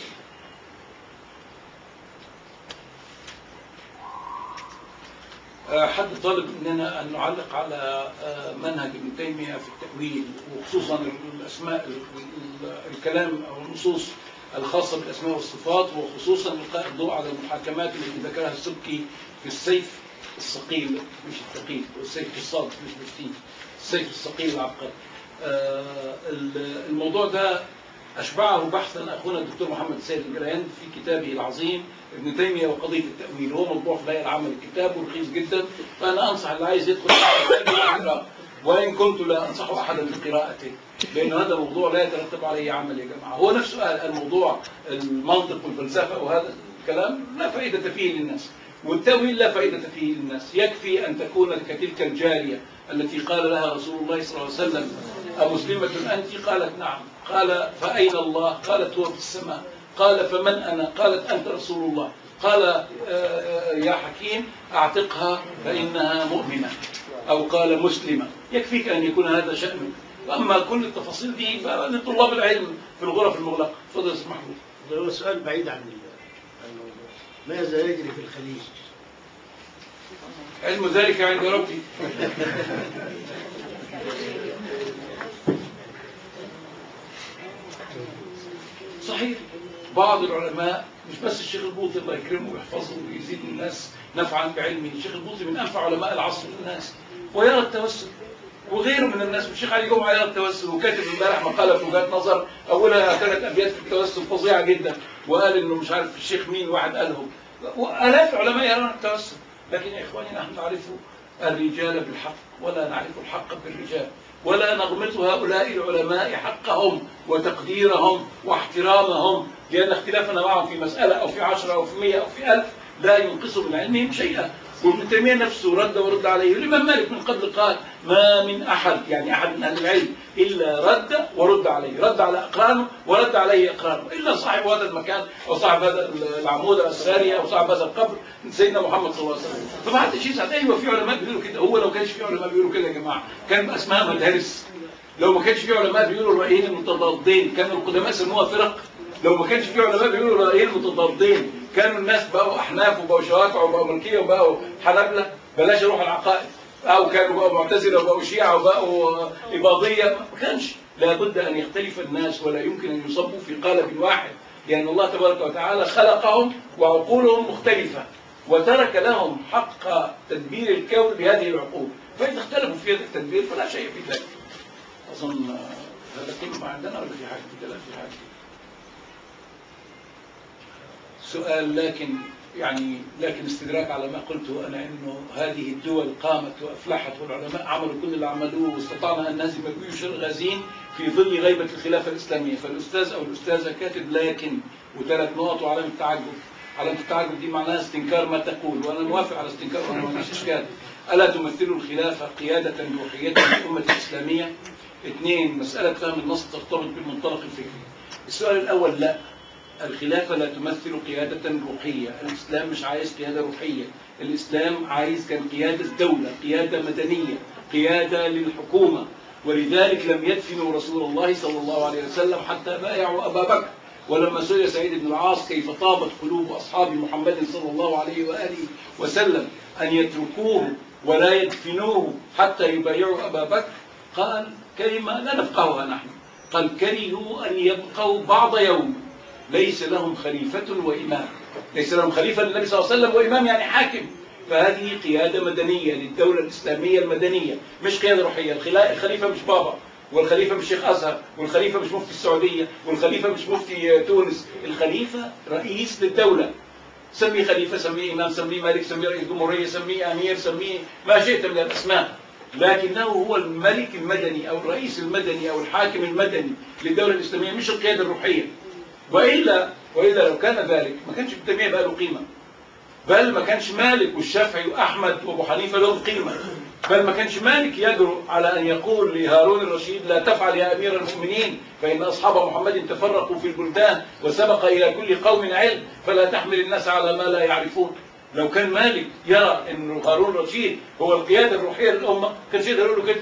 حد طالب مننا أن نعلق على منهج ابن تيمية في التأويل وخصوصا الأسماء الكلام أو النصوص الخاصة بالأسماء والصفات وخصوصا إلقاء الضوء على المحاكمات التي ذكرها السبكي في السيف الثقيل مش الثقيل السيف الصاد مش بالسين السيف الثقيل العبقري آه الموضوع ده أشبعه بحثا أخونا الدكتور محمد سيد الجريان في كتابه العظيم ابن تيمية وقضية التأويل هو مطبوع في الهيئة العامة للكتاب ورخيص جدا فأنا أنصح اللي عايز يدخل يقرأ وإن كنت لا أنصح أحدا بقراءته لأن هذا موضوع لا يترتب عليه عمل يا جماعة هو نفسه قال الموضوع المنطق والفلسفة وهذا الكلام لا فائدة فيه للناس والتأويل لا فائدة فيه للناس يكفي أن تكون كتلك الجارية التي قال لها رسول الله صلى الله عليه وسلم أمسلمة أنت قالت نعم قال فأين الله قالت هو في السماء قال فمن أنا قالت أنت رسول الله قال يا حكيم أعتقها فإنها مؤمنة أو قال مسلمة يكفيك أن يكون هذا شأنك أما كل التفاصيل دي فلطلاب العلم في الغرف المغلقة تفضل يا محمود ده هو سؤال بعيد عن الموضوع ماذا يجري في الخليج؟ علم ذلك عند ربي صحيح بعض العلماء مش بس الشيخ البوطي الله يكرمه ويحفظه ويزيد الناس نفعا بعلمه الشيخ البوطي من انفع علماء العصر للناس ويرى التوسل وغيره من الناس والشيخ علي جمعه يرى التوسل وكاتب امبارح مقاله في وجهات نظر اولها ثلاث ابيات في التوسل فظيعه جدا وقال انه مش عارف الشيخ مين واحد قالهم والاف علماء يرون التوسل لكن يا اخواني نحن نعرف الرجال بالحق ولا نعرف الحق بالرجال ولا نغمط هؤلاء العلماء حقهم وتقديرهم واحترامهم لأن اختلافنا معهم في مسألة أو في عشرة أو في مئة أو في ألف لا ينقص من علمهم شيئا وابن تيمية نفسه رد ورد عليه الإمام مالك من قبل قال ما من أحد يعني أحد من أهل العلم إلا رد ورد عليه رد على أقرانه ورد عليه أقرانه إلا صاحب هذا المكان أو صاحب هذا العمود الأسراري أو صاحب هذا القبر سيدنا محمد صلى الله عليه وسلم فما حدش يسأل أيوه في علماء بيقولوا كده هو لو كانش في علماء بيقولوا كده يا جماعة كان اسمها مدارس لو ما كانش في علماء بيقولوا الرأيين المتضادين كانوا القدماء سموها فرق لو ما كانش في علماء بيقولوا الرأيين المتضادين كانوا الناس بقوا أحناف وبقوا شوافع وبقوا ملكية وبقوا حنابلة بلاش يروح العقائد أو كانوا بقوا معتزلة وبقوا شيعة وبقوا إباضية ما كانش لابد أن يختلف الناس ولا يمكن أن يصبوا في قالب واحد لأن الله تبارك وتعالى خلقهم وعقولهم مختلفة وترك لهم حق تدبير الكون بهذه العقول فإذا اختلفوا في هذا التدبير فلا شيء في ذلك أظن آه، هذا كله ما عندنا ولا في حاجة في كلام في حاجة سؤال لكن يعني لكن استدراك على ما قلته انا انه هذه الدول قامت وافلحت والعلماء عملوا كل اللي عملوه واستطعنا ان نهزم جيوش الغازين في ظل غيبه الخلافه الاسلاميه فالاستاذ او الاستاذه كاتب لكن وثلاث نقط وعلامه تعجب علامه التعجب دي معناها استنكار ما تقول وانا موافق على استنكار وانا ما عنديش اشكال الا تمثل الخلافه قياده روحيه للامه الاسلاميه اثنين مساله فهم النص ترتبط بالمنطلق الفكري السؤال الاول لا الخلافة لا تمثل قيادة روحية الإسلام مش عايز قيادة روحية الإسلام عايز كان قيادة دولة قيادة مدنية قيادة للحكومة ولذلك لم يدفنوا رسول الله صلى الله عليه وسلم حتى بايعوا أبا بكر ولما سئل سعيد بن العاص كيف طابت قلوب أصحاب محمد صلى الله عليه وآله وسلم أن يتركوه ولا يدفنوه حتى يبايعوا أبا بكر قال كلمة لا نفقهها نحن قال كرهوا أن يبقوا بعض يوم ليس لهم خليفة وإمام ليس لهم خليفة للنبي صلى الله عليه وسلم وإمام يعني حاكم فهذه قيادة مدنية للدولة الإسلامية المدنية مش قيادة روحية الخلا- الخليفة مش بابا والخليفة مش شيخ أزهر والخليفة مش مفتي السعودية والخليفة مش مفتي تونس الخليفة رئيس للدولة سميه خليفة سميه إمام سميه ملك سميه رئيس جمهورية سميه أمير سميه ما شئت من الأسماء لكنه هو الملك المدني أو الرئيس المدني أو الحاكم المدني للدولة الإسلامية مش القيادة الروحية والا والا لو كان ذلك ما كانش ابن تيميه بقى له قيمه بل ما كانش مالك والشافعي واحمد وابو حنيفه لهم قيمه بل ما كانش مالك يجرؤ على ان يقول لهارون الرشيد لا تفعل يا امير المؤمنين فان اصحاب محمد تفرقوا في البلدان وسبق الى كل قوم علم فلا تحمل الناس على ما لا يعرفون لو كان مالك يرى ان هارون الرشيد هو القياده الروحيه للامه كان شيء يقول له كده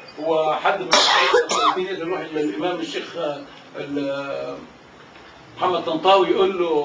هو حد من المسلمين يقدر يروح للامام الشيخ آه، ال- محمد طنطاوي يقول له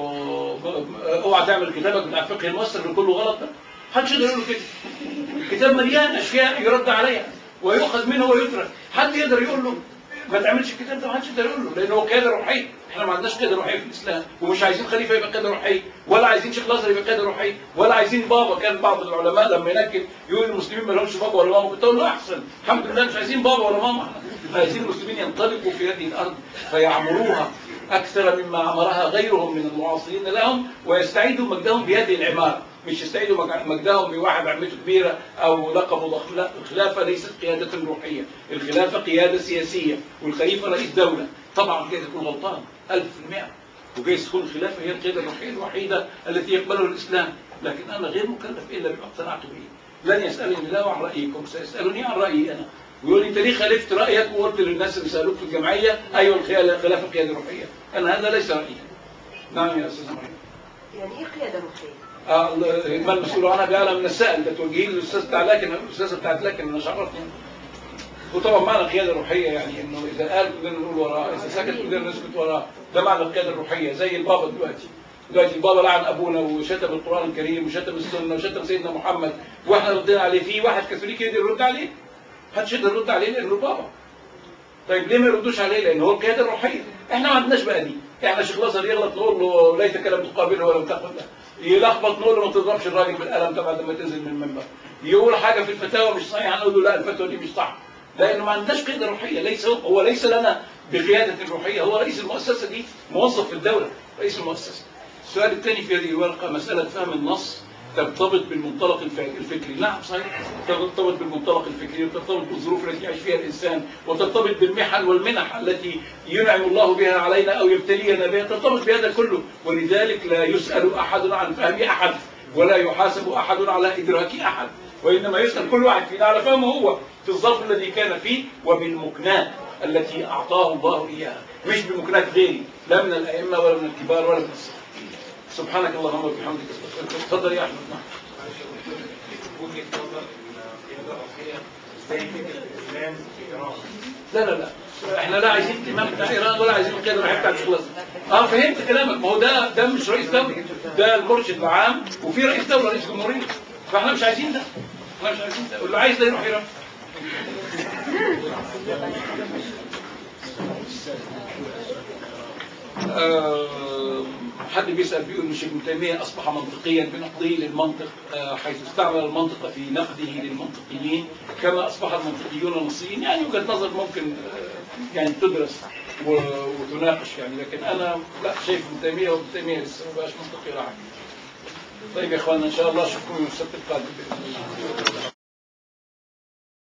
اوعى تعمل كتابك بتاع فقه المصر اللي كله غلط ده محدش يقدر يقول له كده الكتاب مليان اشياء يرد عليها ويؤخذ منه ويترك حد يقدر يقول له ما تعملش الكتاب ده ما حدش يقدر يقول له لانه هو قياده روحيه احنا ما عندناش قياده روحيه في الاسلام ومش عايزين خليفه يبقى قياده روحيه ولا عايزين شيخ الازهر يبقى قياده روحيه ولا عايزين بابا كان بعض العلماء لما ينكب يقول المسلمين ما لهمش بابا ولا ماما كنت اقول له احسن الحمد لله مش عايزين بابا ولا ماما احنا عايزين المسلمين ينطلقوا في هذه الارض فيعمروها أكثر مما عمرها غيرهم من المعاصرين لهم ويستعيدوا مجدهم بهذه العمارة مش يستعيدوا مج- مجدهم بواحد عمته كبيرة أو لقبه ضخم لا الخلافة ليست قيادة روحية الخلافة قيادة سياسية والخليفة رئيس دولة طبعا كده يكون غلطان ألف في المئة وجايز تكون الخلافة هي القيادة الروحية الوحيدة التي يقبلها الإسلام لكن أنا غير مكلف إلا بما اقتنعت به لن يسألني الله عن رأيكم سيسألني عن رأيي أنا ويقول لي انت ليه خالفت رايك وقلت للناس اللي سالوك في الجمعيه ايوه الخلاف خلاف القياده الروحيه انا هذا ليس رايي نعم يا استاذ مريم يعني ايه قياده روحيه؟ آه، الله- ما المسؤول عنها بأعلى من السائل ده توجهيه للاستاذ بتاع لكن الاستاذه بتاعت لكن انا شرفني وطبعا معنى القياده الروحيه يعني انه اذا قال كلنا نقول وراه اذا سكت كلنا نسكت وراه ده معنى القياده الروحيه زي البابا دلوقتي دلوقتي البابا لعن ابونا وشتم القران الكريم وشتم السنه وشتم سيدنا محمد واحنا ردينا عليه في واحد كاثوليكي يقدر يرد عليه محدش يقدر يرد عليه لانه بابا طيب ليه ما يردوش عليه لان هو القياده الروحيه احنا ما عندناش بقى دي احنا شيخ الازهر يغلط نقول له ليت كلام تقابله ولم تقل له يلخبط نقول له ما تضربش الراجل بالقلم طبعا لما تنزل من المنبر يقول حاجه في الفتاوى مش صحيحه نقول له لا الفتوى دي مش صح لانه ما عندناش قياده روحيه ليس هو, هو ليس لنا بقياده روحيه هو رئيس المؤسسه دي موظف في الدوله رئيس المؤسسه السؤال الثاني في هذه الورقه مساله فهم النص ترتبط بالمنطلق الف- الفكري نعم صحيح ترتبط بالمنطلق الفكري وترتبط بالظروف التي يعيش فيها الإنسان وترتبط بالمحن والمنح التي ينعم الله بها علينا أو يبتلينا بها ترتبط بهذا كله ولذلك لا يسأل أحد عن فهم أحد ولا يحاسب أحد على إدراك أحد وإنما يسأل كل واحد فينا على فهمه هو في الظرف الذي كان فيه وبالمكنات التي أعطاه الله إياها مش بمكنات غيري لا من الأئمة ولا من الكبار ولا من الصغار سبحانك اللهم وبحمدك استغفرك تفضل يا احمد نعم وجهة نظر ان القيادة الروحية ازاي فكرة الاسلام في ايران لا لا لا احنا لا عايزين الامام بتاع ايران ولا عايزين القياده الروحيه بتاعت الخلاص اه فهمت كلامك ما هو ده ده مش رئيس دوله ده المرشد العام وفي رئيس دوله رئيس جمهوريه فاحنا مش عايزين ده احنا مش عايزين ده واللي عايز ده يروح ايران آه حد بيسال بيقول مش ابن تيميه اصبح منطقيا بنقده للمنطق آه، حيث استعمل المنطق في نقده للمنطقيين كما اصبح المنطقيون نصيين يعني وجهه نظر ممكن آه، يعني تدرس و- وتناقش يعني لكن انا لا شايف ابن تيميه وابن تيميه لسه ما بقاش منطقي ولا حاجه طيب يا اخوانا ان شاء الله اشوفكم يوم السبت القادم باذن الله